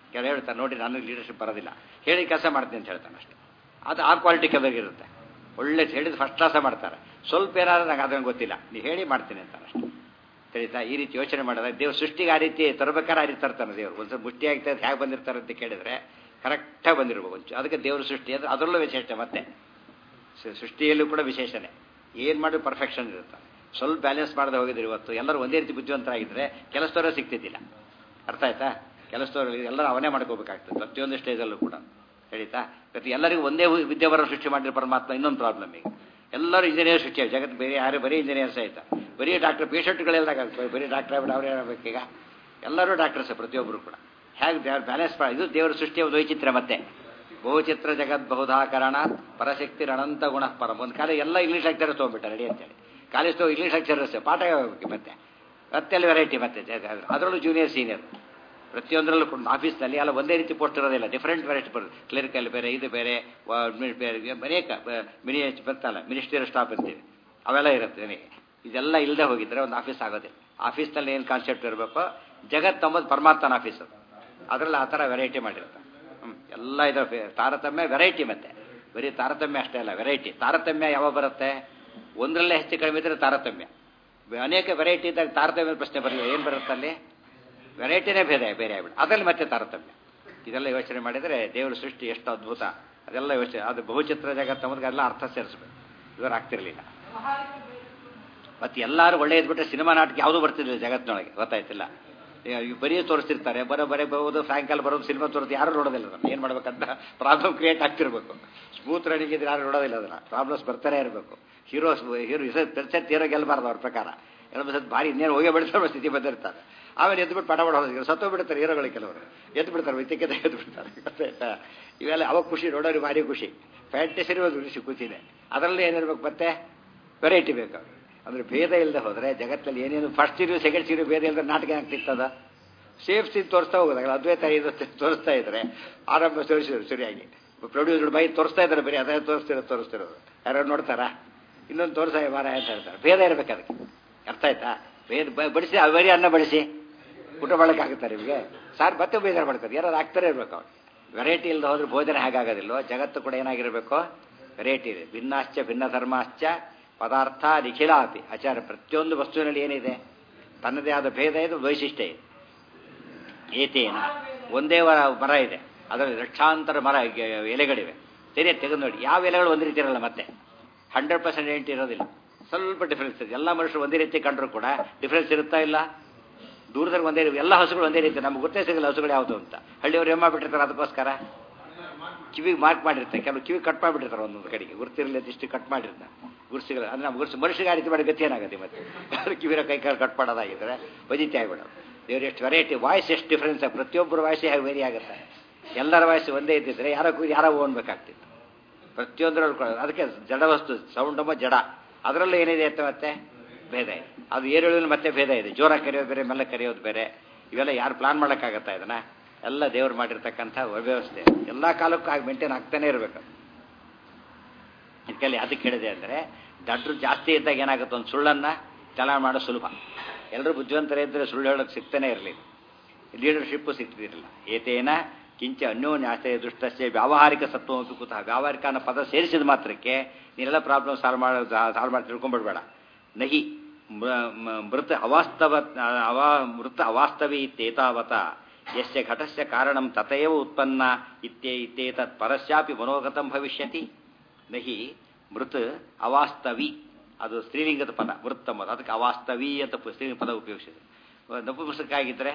ಕೆಲವು ಹೇಳ್ತಾರೆ ನೋಡಿ ನನಗೆ ಲೀಡರ್ಶಿಪ್ ಬರೋದಿಲ್ಲ ಹೇಳಿ ಕೆಲಸ ಮಾಡ್ತೀನಿ ಅಂತ ಹೇಳ್ತಾನೆ ಅಷ್ಟೇ ಅದು ಆ ಕ್ವಾಲಿಟಿ ಕೆಲವರಿಗಿರುತ್ತೆ ಒಳ್ಳೆ ಹೇಳಿದ ಫಸ್ಟ್ ಕ್ಲಾಸ ಮಾಡ್ತಾರೆ ಸ್ವಲ್ಪ ಏನಾದರೂ ನಂಗೆ ಅದನ್ನು ಗೊತ್ತಿಲ್ಲ ನೀವು ಹೇಳಿ ಮಾಡ್ತೀನಿ ಅಂತಾನೆ ಅಷ್ಟೇ ತಿಳಿತಾ ಈ ರೀತಿ ಯೋಚನೆ ಮಾಡಿದ್ರೆ ದೇವ್ರ ಸೃಷ್ಟಿಗೆ ಆ ರೀತಿ ತರಬೇಕಾದ್ರೆ ಆ ರೀತಿ ತರ್ತಾನೆ ದೇವ್ರು ಒಂದ್ಸಲ ಮುಷ್ಟಿ ಆಗ್ತದೆ ಹೇಗೆ ಬಂದಿರ್ತಾರೆ ಅಂತ ಕೇಳಿದ್ರೆ ಕರೆಕ್ಟಾಗಿ ಬಂದಿರ್ಬೇಕು ಒಂಚೂರು ಅದಕ್ಕೆ ದೇವ್ರ ಸೃಷ್ಟಿ ಅಂದ್ರೆ ಅದರಲ್ಲೂ ವಿಶೇಷ ಮತ್ತೆ ಸ- ಸೃಷ್ಟಿಯಲ್ಲೂ ಕೂಡ ವಿಶೇಷನೇ ಏನು ಮಾಡಿ ಪರ್ಫೆಕ್ಷನ್ ಇರುತ್ತೆ ಸ್ವಲ್ಪ ಬ್ಯಾಲೆನ್ಸ್ ಮಾಡದೆ ಹೋಗಿದ್ರೆ ಇವತ್ತು ಎಲ್ಲರೂ ಒಂದೇ ರೀತಿ ಬುದ್ಧಿವಂತರಾಗಿದ್ದರೆ ಕೆಲಸದವರೇ ಸಿಗ್ತಿದ್ದಿಲ್ಲ ಅರ್ಥ ಆಯ್ತಾ ಕೆಲಸದವರು ಎಲ್ಲರೂ ಅವನೇ ಮಾಡ್ಕೋಬೇಕಾಗ್ತದೆ ಪ್ರತಿಯೊಂದು ಸ್ಟೇಜಲ್ಲೂ ಕೂಡ ಹೇಳಿತಾ ಮತ್ತೆ ಎಲ್ಲರಿಗೂ ಒಂದೇ ವಿದ್ಯೆ ಬರೋ ಸೃಷ್ಟಿ ಮಾಡಿರೋ ಪರಮಾತ್ಮ ಇನ್ನೊಂದು ಪ್ರಾಬ್ಲಮ್ ಈಗ ಎಲ್ಲರೂ ಇಂಜಿನಿಯರ್ ಸೃಷ್ಟಿ ಜಗತ್ತು ಬೇರೆ ಯಾರು ಬರೀ ಇಂಜಿನಿಯರ್ಸ್ ಆಯ್ತಾ ಬರೀ ಡಾಕ್ಟರ್ ಪೇಷಂಟ್ಗಳೆಲ್ಲ ಬರೀ ಡಾಕ್ಟರ್ ಆಗ್ಬಿಟ್ಟು ಅವ್ರು ಏನಾಗಬೇಕೀಗ ಎಲ್ಲರೂ ಡಾಕ್ಟರ್ಸ್ ಪ್ರತಿಯೊಬ್ಬರು ಕೂಡ ಹೇಗೆ ಬ್ಯಾಲೆನ್ಸ್ ಮಾಡಿ ಇದು ದೇವರ ಸೃಷ್ಟಿಯ ಒಂದು ವೈಚಿತ್ರ ಮತ್ತೆ ಬಹುಚಿತ್ರ ಜಗತ್ ಬಹುಧಾಕರಣ ಪರಶಕ್ತಿ ಅನಂತ ಗುಣ ಪರಂ ಒಂದು ಕಾಲ ಎಲ್ಲ ಇಂಗ್ಲೀಷ್ ಲೆಕ್ಚರ್ ತೊಗೊಂಡ್ಬಿಟ್ಟ ರೆಡಿ ಅಂತೇಳಿ ಕಾಲೇಜ್ ತಗೋ ಇಂಗ್ಲೀಷ್ ಲೆಕ್ಚರರ್ಸ್ ಪಾಠ ಹೇಳ್ಬೇಕು ಮತ್ತೆ ಮತ್ತೆ ಅಲ್ಲಿ ವೆರೈಟಿ ಮತ್ತೆ ಅದರಲ್ಲೂ ಜೂನಿಯರ್ ಸೀನಿಯರ್ ಪ್ರತಿಯೊಂದರಲ್ಲೂ ಕೂಡ ಆಫೀಸ್ನಲ್ಲಿ ಎಲ್ಲ ಒಂದೇ ರೀತಿ ಪೋಸ್ಟ್ ಇರೋದಿಲ್ಲ ಡಿಫರೆಂಟ್ ವೆರೈಟಿ ಬರುತ್ತೆ ಕ್ಲರಿಕಲ್ ಬೇರೆ ಇದು ಬೇರೆ ವ- ಮಿ- ಬೇರೆ ಅನೇಕ ಮಿನಿ ಬರ್ತಲ್ಲ ಮಿನಿಸ್ಟರ್ ಸ್ಟಾಫ್ ಅಂತೀವಿ ಅವೆಲ್ಲ ಇರುತ್ತೆ ನನಗೆ ಇದೆಲ್ಲ ಇಲ್ಲದೆ ಹೋಗಿದ್ರೆ ಒಂದು ಆಫೀಸ್ ಆಗೋದಿಲ್ಲ ಆಫೀಸ್ನಲ್ಲಿ ಏನು ಕಾನ್ಸೆಪ್ಟ್ ಇರಬೇಕು ಜಗತ್ ಅಂಬದು ಪರಮಾತ್ಮನ ಆಫೀಸ್ ಅದು ಅದರಲ್ಲಿ ಆ ಥರ ವೆರೈಟಿ ಮಾಡಿರ್ತಾರೆ ಹ್ಮ್. ಎಲ್ಲ ಇದರ ತಾರತಮ್ಯ ವೆರೈಟಿ ಮತ್ತೆ ಬರೀ ತಾರತಮ್ಯ ಅಷ್ಟೇ ಅಲ್ಲ ವೆರೈಟಿ ತಾರತಮ್ಯ ಯಾವಾಗ ಬರುತ್ತೆ ಒಂದರಲ್ಲೇ ಹೆಚ್ಚು ಕಡಿಮೆ ಇದ್ರೆ ತಾರತಮ್ಯ ಅನೇಕ ವೆರೈಟಿ ಇದ್ದಾಗ ತಾರತಮ್ಯ ಪ್ರಶ್ನೆ ಬರಲಿಲ್ಲ ಏನು ಬರುತ್ತೆ ಅಲ್ಲಿ ವೆರೈಟಿನೇ ಭೇದ ಬೇರೆ ಆಗ್ಬಿಟ್ಟು ಅದರಲ್ಲಿ ಮತ್ತೆ ತಾರತಮ್ಯ ಇದೆಲ್ಲ ಯೋಚನೆ ಮಾಡಿದರೆ ದೇವರ ಸೃಷ್ಟಿ ಎಷ್ಟು ಅದ್ಭುತ ಅದೆಲ್ಲ ಯೋಚನೆ ಅದು ಬಹುಚಿತ್ರ ಜಗತ್ತು ಅನ್ನೋದಕ್ಕೆಲ್ಲ ಅರ್ಥ ಸೇರಿಸ್ಬೇಕು ಇವರು ಆಗ್ತಿರ್ಲಿಲ್ಲ ಮತ್ತೆ ಎಲ್ಲರೂ ಒಳ್ಳೆ ಇದ್ಬಿಟ್ರೆ ಸಿನಿಮಾ ನಾಟಕ ಯಾವುದೂ ಬರ್ತಿರ್ಲಿಲ್ಲ ಜಗತ್ತಿನೊಳಗೆ ಗೊತ್ತಾಯ್ತಿಲ್ಲ ಏ, ಇವ್ ಬರೀ ತೋರಿಸ್ತಿರ್ತಾರೆ ಬರೋ ಬರೀ ಬರೋದು ಸಾಯಂಕಾಲ ಬರೋದು ಸಿನಿಮಾ ತೋರಿಸಿ ಯಾರು ನೋಡೋದಿಲ್ಲ ಅದನ್ನು ಏನು ಮಾಡ್ಬೇಕಂತ ಪ್ರಾಬ್ಲಮ್ ಕ್ರಿಯೇಟ್ ಆಗ್ತಿರ್ಬೇಕು ಸ್ಮೂತ್ ರನ್ನಿಂಗ್ ಇದ್ರೆ ಯಾರು ನೋಡೋದಿಲ್ಲ ಅದನ್ನು ಪ್ರಾಬ್ಲಮ್ಸ್ ಬರ್ತಾನೆ ಇರಬೇಕು ಹೀರೋ ಹೀರೋ ಸೆಟ್ ಹೀರೋ ಗೆಲ್ಲಬಾರ್ದು ಅವ್ರ ಪ್ರಕಾರ ಎಲ್ಲ ಸತ್ ಭಾರಿ ಇನ್ನೇನು ಹೋಗೇ ಬಿಡ್ತಾರೆ ಸ್ಥಿತಿ ಬಂದಿರ್ತಾರೆ ಆಮೇಲೆ ಎದ್ಬಿಟ್ಟು ಪಟ ಮಾಡೋದು ಸತ್ತೋ ಬಿಡ್ತಾರೆ ಹೀರೋಗಳು ಕೆಲವರು ಎದ್ದು ಬಿಡ್ತಾರೆ ವೈದ್ಯಕತೆ ಎದ್ದು ಬಿಡ್ತಾರೆ ಗೊತ್ತಾಯ್ತಾ ಇವೆಲ್ಲ ಅವಾಗ ಖುಷಿ ನೋಡೋರು ಭಾರಿ ಖುಷಿ ಫ್ಯಾಂಟಸಿರಿ ಒಂದು ಖುಷಿ ಖುಷಿನೇ ಅದರಲ್ಲಿ ಏನಿರ್ಬೇಕು ಮತ್ತೆ ವೆರೈಟಿ ಬೇಕು ಅವ್ರಿಗೆ ಅಂದ್ರೆ ಭೇದ ಇಲ್ಲದೆ ಹೋದರೆ ಜಗತ್ತಲ್ಲಿ ಏನೇನು ಫಸ್ಟ್ ಸೀರಿಯಸ್ ಸೆಕೆಂಡ್ ಸೀರಿಯಸ್ ಭೇದ ಇಲ್ಲದೆ ನಾಟಕ ಆಗ್ತಿತ್ತದ ಸೇಫ್ ಸೀನ್ ತೋರಿಸ್ತಾ ಹೋಗೋದಾಗ ಅದ್ವೈತ ಇದು ತೋರಿಸ್ತಾ ಇದ್ರೆ ಆರಂಭ ತೋರಿಸಿದ್ರು ಸರಿಯಾಗಿ ಪ್ರೊಡ್ಯೂಸರ್ ಬೈ ತೋರಿಸ್ತಾ ಇದ್ದಾರೆ ಬರೀ ಅದೇ ತೋರಿಸ್ತಿರೋದು ತೋರಿಸ್ತಿರೋದು ಯಾರು ನೋಡ್ತಾರಾ ಇನ್ನೊಂದು ತೋರಿಸ ವಾರ ಅಂತ ಹೇಳ್ತಾರೆ ಭೇದ ಇರ್ಬೇಕು ಅದಕ್ಕೆ ಅರ್ಥ ಆಯ್ತಾ ಭೇದ ಬ- ಬಡಿಸಿ ಅದು ಬರೀ ಅನ್ನ ಬಡಿಸಿ ಊಟ ಮಾಡೋಕ್ಕಾಗುತ್ತಾರೆ ನಿಮಗೆ ಸಾರ್ ಮತ್ತೆ ಬೇಜಾರು ಮಾಡ್ತಾರೆ ಯಾರು ಆಗ್ತಾನೆ ಇರ್ಬೇಕು ಅವ್ರು ವೆರೈಟಿ ಇಲ್ಲದೆ ಹೋದ್ರೆ ಭೋಜನ ಹೇಗಾಗೋದಿಲ್ವೋ ಜಗತ್ತು ಕೂಡ ಏನಾಗಿರಬೇಕು ವೆರೈಟಿ ಇದೆ ಭಿನ್ನಾಶ್ಚ ಭಿನ್ನ ಧರ್ಮಾಶ್ಚ ಪದಾರ್ಥ ನಿಖಿಲಾಪಿ ಆಚಾರ ಪ್ರತಿಯೊಂದು ವಸ್ತುವಿನಲ್ಲಿ ಏನಿದೆ ತನ್ನದೇ ಆದ ಭೇದ ಇದೆ ವೈಶಿಷ್ಟ್ಯ ಇದೆ ಏತೇನ ಒಂದೇ ವರ ಮರ ಇದೆ ಅದರಲ್ಲಿ ಲಕ್ಷಾಂತರ ಮರ ಗೆ- ಎಲೆಗಳಿವೆ ಸರಿ ತೆಗೆದು ನೋಡಿ ಯಾವ ಎಲೆಗಳು ಒಂದೇ ರೀತಿ ಇರಲ್ಲ ಮತ್ತೆ ಹಂಡ್ರೆಡ್ ಪರ್ಸೆಂಟ್ ಎಂಟಿ ಇರೋದಿಲ್ಲ ಸ್ವಲ್ಪ ಡಿಫ್ರೆನ್ಸ್ ಇದೆ ಎಲ್ಲ ಮನುಷ್ಯರು ಒಂದೇ ರೀತಿ ಕಂಡ್ರು ಕೂಡ ಡಿಫ್ರೆನ್ಸ್ ಇರುತ್ತಾ ಇಲ್ಲ ದೂರದಲ್ಲಿ ಒಂದೇ ರೀತಿ ಎಲ್ಲ ಹಸುಗಳು ಒಂದೇ ರೀತಿ ನಮ್ಗೆ ಗೊತ್ತೇ ಸಿಗಲ್ಲ ಹಸುಗಳು ಯಾವುದು ಅಂತ ಹಳ್ಳಿಯವರು ಏನ್ ಮಾಡ್ಬಿಟ್ಟಿರ್ತಾರೆ ಅದಕ್ಕೋಸ್ಕರ ಕಿವಿಗೆ ಮಾರ್ಕ್ ಮಾಡಿರ್ತಾರೆ ಕೆಲವು ಕಿವಿ ಕಟ್ ಮಾಡಿಬಿಟ್ಟಿರ್ತಾರೆ ಒಂದೊಂದು ಕಡೆಗೆ ಗುರ್ತಿರಲಿ ಅಂತ ಇಷ್ಟು ಕಟ್ ಮಾಡಿರ್ತಾರೆ ಗುರ್ಸಿಗಳು ಅಂದ್ರೆ ನಮ್ಮ ಗುರ್ಸು ಮನುಷ್ಯಗೆ ಆ ರೀತಿ ಮಾಡಿ ಗತಿ ಏನಾಗುತ್ತೆ ಮತ್ತೆ ಯಾರು ಕಿವಿರ ಕೈ ಕಾಲು ಕಟ್ ಮಾಡೋದಾಗಿದ್ರೆ ವಜಿತಿ ಆಗಿಬಿಡೋದು ದೇವ್ರು ಎಷ್ಟು ವೆರೈಟಿ ವಾಯ್ಸ್ ಎಷ್ಟು ಡಿಫ್ರೆನ್ಸ್ ಪ್ರತಿಯೊಬ್ಬರ ವಾಯ್ಸ್ ಹೇಗೆ ವೇರಿ ಆಗುತ್ತೆ ಎಲ್ಲರ ವಾಯ್ಸ್ ಒಂದೇ ಇದ್ದಿದ್ರೆ ಯಾರೋ ಕೂಡಿ ಯಾರೋ ಓನ್ಬೇಕಾಗ್ತಿತ್ತು ಪ್ರತಿಯೊಂದರಲ್ಲೂ ಕೂಡ ಅದಕ್ಕೆ ಜಡ ವಸ್ತು ಸೌಂಡ್ ಎಂಬ ಜಡ ಅದರಲ್ಲೂ ಏನಿದೆ ಅಂತ ಮತ್ತೆ ಭೇದ ಇದೆ ಅದು ಏರುಳಿನ ಮತ್ತೆ ಭೇದ ಇದೆ ಜೋರಾಗಿ ಕರೆಯೋದು ಬೇರೆ ಮೆಲ್ಲ ಕರೆಯೋದು ಬೇರೆ ಇವೆಲ್ಲ ಯಾರು ಪ್ಲಾನ್ ಮಾಡೋಕ್ಕಾಗತ್ತಾ ಇದನ್ನ ಎಲ್ಲ ದೇವ್ರು ಮಾಡಿರ್ತಕ್ಕಂಥ ವ್ಯವಸ್ಥೆ ಎಲ್ಲ ಕಾಲಕ್ಕೂ ಆಗಿ ಮೇಂಟೈನ್ ಆಗ್ತಾನೆ ಇರಬೇಕು ಇದಕ್ಕೆಲ್ಲಿ ಅದಕ್ಕೆ ಹೇಳಿದೆ ಅಂದರೆ ದಡ್ರು ಜಾಸ್ತಿ ಇದ್ದಾಗ ಏನಾಗುತ್ತೆ ಒಂದು ಸುಳ್ಳನ್ನ ಚಲಾವಣೆ ಮಾಡೋದು ಸುಲಭ ಎಲ್ಲರೂ ಬುದ್ಧಿವಂತರೇ ಇದ್ದರೆ ಸುಳ್ಳು ಹೇಳೋಕ್ಕೆ ಸಿಗ್ತಾನೆ ಇರಲಿಲ್ಲ ಲೀಡರ್ಶಿಪ್ಪು ಸಿಗ್ತಿರಲಿಲ್ಲ ಏತೇನ ಕಿಂಚ ಅನ್ಯೋನ್ಯಾಶ್ರಯ ದುಷ್ಟಸ್ಯ ವ್ಯಾವಹಾರಿಕ ಸತ್ವಮಪಿ ಕುತಃ ವ್ಯಾವಹಾರಿಕ ಅನ್ನೋ ಪದ ಸೇರಿಸಿದ ಮಾತ್ರಕ್ಕೆ ನೀನೆಲ್ಲ ಪ್ರಾಬ್ಲಮ್ ಸಾಲ್ವ್ ಮಾಡೋ ಸಾಲ್ವ್ ಮಾಡಿ ತಿಳ್ಕೊಂಡ್ಬಿಡ್ಬೇಡ ನಹಿ ಮೃ- ಮ- ಮೃತ ಅವಾಸ್ತವ ಅವಾ ಮೃತ ಅವಾಸ್ತವಿ ಇತ್ಯೇತಾವತ ಯಸ್ಯ ಘಟಸ್ಯ ಕಾರಣಂ ತಥೈವ ಉತ್ಪನ್ನ ಇತ್ಯೇ ಇತ್ಯೇತತ್ ಪರಸ್ಯಾಪಿ ಮನೋಗತಂ ಭವಿಷ್ಯತಿ ನಹಿ ಮೃತ್ ಅವಾಸ್ತವಿ ಅದು ಸ್ತ್ರೀಲಿಂಗದ ಪದ ಮೃತ್ ಎಂಬುದು ಅದಕ್ಕೆ ಅವಾಸ್ತವಿ ಅಂತ ಪು- ಸ್ತ್ರೀಲಿಂಗ ಪದ ಉಪಯೋಗಿಸಿದೆ ನಪುಂಸಕ ಆಗಿದ್ರೆ